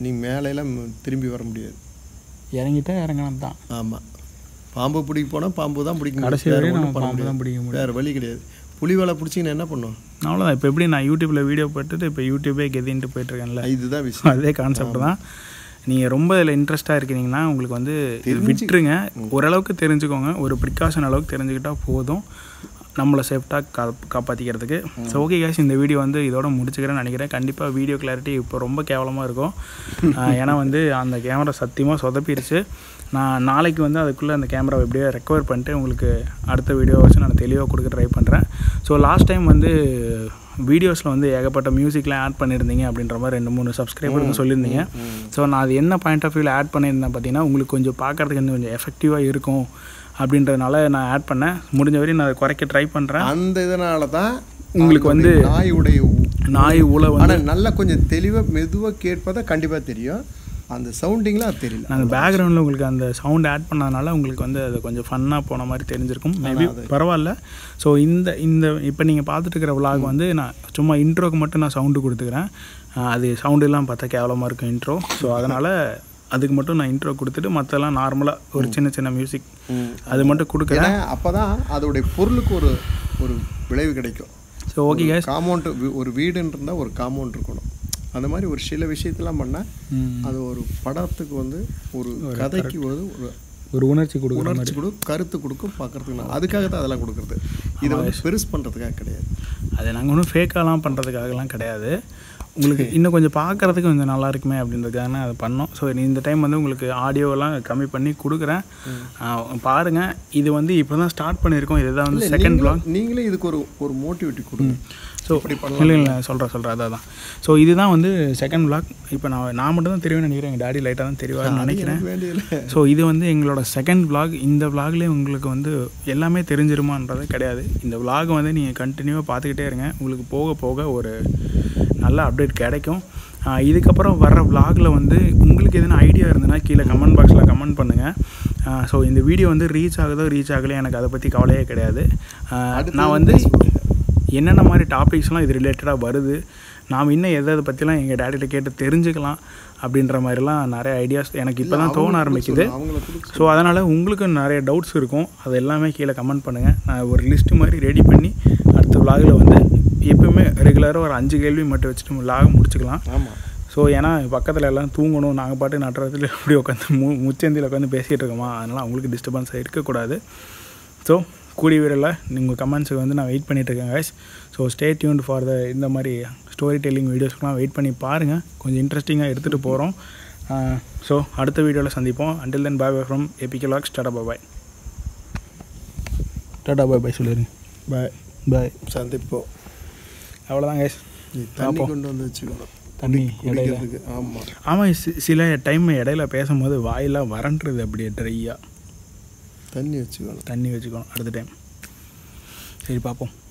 நீ மேலையெல்லாம் திரும்பி வர முடியாது இறங்கிட்டா இறங்கணும் தான் ஆமாம் பாம்பு பிடிக்க போனால் பாம்பு தான் பிடிக்க முடியும். கடைசி வேற வரையும் ஒண்ணும் நம்ம பண்ண பாம்பு தான் முடியாது. பிடிக்க முடியும் வேறு வழி கிடையாது புலி வேலை பிடிச்சிங்கன்னா என்ன பண்ணும் அவ்வளோதான் இப்போ எப்படி நான் யூடியூப்பில் வீடியோ போட்டுட்டு இப்போ யூடியூபே கெதின்ட்டு போயிட்டுருக்கேன்ல இதுதான் விஷயம் அதே கான்செப்ட் தான் நீங்கள் ரொம்ப இதில் இன்ட்ரெஸ்ட்டாக இருக்கிறீங்கன்னா உங்களுக்கு வந்து இது விட்டுருங்க ஓரளவுக்கு தெரிஞ்சுக்கோங்க ஒரு ப்ரிகாஷன் அளவுக்கு தெரிஞ்சுக்கிட்டால் போதும் நம்மளை சேஃப்டாக கா காப்பாற்றிக்கிறதுக்கு ஸோ ஓகே கேஷ் இந்த வீடியோ வந்து இதோட முடிச்சுக்கிறேன்னு நினைக்கிறேன் கண்டிப்பாக வீடியோ கிளாரிட்டி இப்போ ரொம்ப கேவலமாக இருக்கும் ஆஹ் ஏன்னா வந்து அந்த கேமரா சத்தியமாக சொதப்பிடுச்சு நான் நாளைக்கு வந்து அதுக்குள்ளே அந்த கேமராவை எப்படியோ ரெக்கவர் பண்ணிட்டு உங்களுக்கு அடுத்த வீடியோ வச்சு நான் தெளிவாக கொடுக்க ட்ரை பண்ணுறேன் ஸோ லாஸ்ட் டைம் வந்து வீடியோஸில் வந்து ஏகப்பட்ட மியூசிக்லாம் ஆட் பண்ணியிருந்தீங்க அப்படின்ற மாதிரி ரெண்டு மூணு சப்ஸ்கிரைபருக்கு சொல்லியிருந்தீங்க ஸோ நான் அது என்ன பாயிண்ட் ஆஃப் வியூவில் ஆட் பண்ணியிருந்தேன் பார்த்தீங்கன்னா உங்களுக்கு கொஞ்சம் பார்க்கறதுக்கு இன்னும் கொஞ்சம் எஃபெக்டிவாக இருக்கும் அப்படின்றதுனால நான் ஆட் பண்ணேன் முடிஞ்ச வரையும் நான் அதை குறைக்க ட்ரை பண்ணுறேன் அந்த இதனால தான் உங்களுக்கு வந்து நாயுடைய நாய் ஊழ வந்து ஆனால் நல்லா கொஞ்சம் தெளிவாக மெதுவாக கேட்பதா கண்டிப்பாக தெரியும் அந்த சவுண்டிங்லாம் அது தெரியல நாங்கள் பேக்ரவுண்டில் உங்களுக்கு அந்த சவுண்ட் ஆட் பண்ணதுனால உங்களுக்கு வந்து அது கொஞ்சம் ஃபன்னாக போன மாதிரி தெரிஞ்சிருக்கும் மேபி பரவாயில்ல ஸோ இந்த இந்த இப்போ நீங்கள் பார்த்துட்டு இருக்கிற விலாக் வந்து நான் சும்மா இன்ட்ரோக்கு மட்டும் நான் சவுண்டு கொடுத்துக்கிறேன் ஆஹ் அது சவுண்டுலாம் பார்த்தா கேவலமாக இருக்கும் இன்ட்ரோ ஸோ அதனால் அதுக்கு மட்டும் நான் இன்ட்ரோ கொடுத்துட்டு மற்றெல்லாம் நார்மலாக ஒரு சின்ன சின்ன மியூசிக் அது மட்டும் கொடுக்குறேன் ஏன்னா அப்போ தான் அதோடைய பொருளுக்கு ஒரு ஒரு விளைவு கிடைக்கும் ஸோ ஓகே கேஸ் காம்பவுண்ட் ஒரு வீடுன்னு இருந்தால் ஒரு காம்பவுண்ட் இருக்கணும் அந்த மாதிரி ஒரு சில விஷயத்தெல்லாம் பண்ணால் அது ஒரு படத்துக்கு வந்து ஒரு கதைக்கு வந்து ஒரு ஒரு உணர்ச்சி கொடுக்குற உணர்ச்சி கொடுக்கும் கருத்து கொடுக்கும் பார்க்கறதுக்கு நான் அதுக்காக தான் அதெல்லாம் கொடுக்குறது இதை வந்து பெருசு பண்ணுறதுக்காக கிடையாது அது நாங்கள் ஒன்றும் ஃபேக்காலாம் பண்ணுறதுக்காகலாம் கிடையாது உங்களுக்கு இன்னும் கொஞ்சம் பார்க்குறதுக்கு கொஞ்சம் நல்லா இருக்குமே அப்படின்றதுக்காக அதை பண்ணோம் ஸோ இந்த டைம் வந்து உங்களுக்கு ஆடியோலாம் கம்மி பண்ணி கொடுக்குறேன் பாருங்கள் இது வந்து இப்போ தான் ஸ்டார்ட் பண்ணியிருக்கோம் இதுதான் வந்து செகண்ட் பிளாக் நீங்களே இதுக்கு ஒரு ஒரு மோட்டிவேட்டி கொடுங்க ஸோ இல்லை இல்லை சொல்கிறேன் சொல்கிறேன் அதான் தான் ஸோ இதுதான் வந்து செகண்ட் பிளாக் இப்போ நான் நான் மட்டும் தான் தெரியும்னு நினைக்கிறேன் எங்கள் டாடி லைட்டாக தான் தெரிவாருன்னு நினைக்கிறேன் வேண்டியதில்லை ஸோ இது வந்து எங்களோட செகண்ட் vlog இந்த vlogலேயே உங்களுக்கு வந்து எல்லாமே தெரிஞ்சிருமான்றது கிடையாது இந்த vlog வந்து நீங்கள் கண்டினியூவாக பார்த்துக்கிட்டே இருங்க உங்களுக்கு போக போக ஒரு நல்ல அப்டேட் கிடைக்கும் ஆஹ் இதுக்கப்புறம் வர்ற vlogல வந்து உங்களுக்கு எதனா ஐடியா இருந்ததுன்னா கீழே கமெண்ட் பாக்ஸில் கமெண்ட் பண்ணுங்கள் ஸோ இந்த வீடியோ வந்து ரீச் ஆகுதோ ரீச் ஆகலையோ எனக்கு அதை பற்றி கவலையே கிடையாது ஆஹ் நான் வந்து என்னென்ன மாதிரி டாபிக்ஸ்லாம் இது ரிலேட்டடாக வருது நாம் இன்னும் எதை எதை பற்றிலாம் எங்கள் டேடிட்ட கேட்டு தெரிஞ்சுக்கலாம் அப்படின்ற மாதிரிலாம் நிறைய ஐடியாஸ் எனக்கு இப்போ தான் தோண ஆரம்பிக்குது அவங்கள கொடுக்க ஸோ அதனால் உங்களுக்கு நிறைய டவுட்ஸ் இருக்கும் அது எல்லாமே கீழே கமெண்ட் பண்ணுங்கள் நான் ஒரு லிஸ்ட்டு மாதிரி ரெடி பண்ணி அடுத்த விலாகில் வந்து எப்பவுமே ரெகுலராக ஒரு அஞ்சு கேள்வி மட்டும் வச்சுட்டு விலாக முடிச்சுக்கலாம் ஆமாம் ஸோ ஏன்னா பக்கத்தில் எல்லாம் தூங்கணும் நாங்கள் பாட்டு நட்டுறதுல இப்படி உட்காந்து மு முச்சந்தியில் உட்காந்து பேசிகிட்டு இருக்கோமா அதனால் அவங்களுக்கு டிஸ்டர்பன்ஸ் இருக்கக்கூடாது ஸோ கூடிய விரைவில் நீங்கள் கமெண்ட்ஸுக்கு வந்து நான் வெயிட் பண்ணிட்டு இருக்கேன் guys so stay tuned for the இந்த மாதிரி ஸ்டோரி டெல்லிங் வீடியோஸ்க்குலாம் வெயிட் பண்ணி பாருங்கள் கொஞ்சம் இன்ட்ரெஸ்டிங்காக எடுத்துகிட்டு போகிறோம் ஸோ அடுத்த வீடியோவில் சந்திப்போம் until then bye bye from APK logs tata bye tata bye bye சொல்லிடுங்க பாய் பாய் சந்திப்போம் அவ்வளோதான் guys நீ தண்ணி கொண்டு வந்து வச்சுக்கணும் தண்ணி இடையில குடிக்கிறதுக்கு ஆமாம் ஆமாம் சி- சில டைம் இடையில பேசும்போது வாயெல்லாம் வறண்டுறது அப்படியே ட்ரையாக தண்ணி வச்சுக்கணும் தண்ணி வச்சுக்கணும் அடுத்த டைம் சரி பார்ப்போம்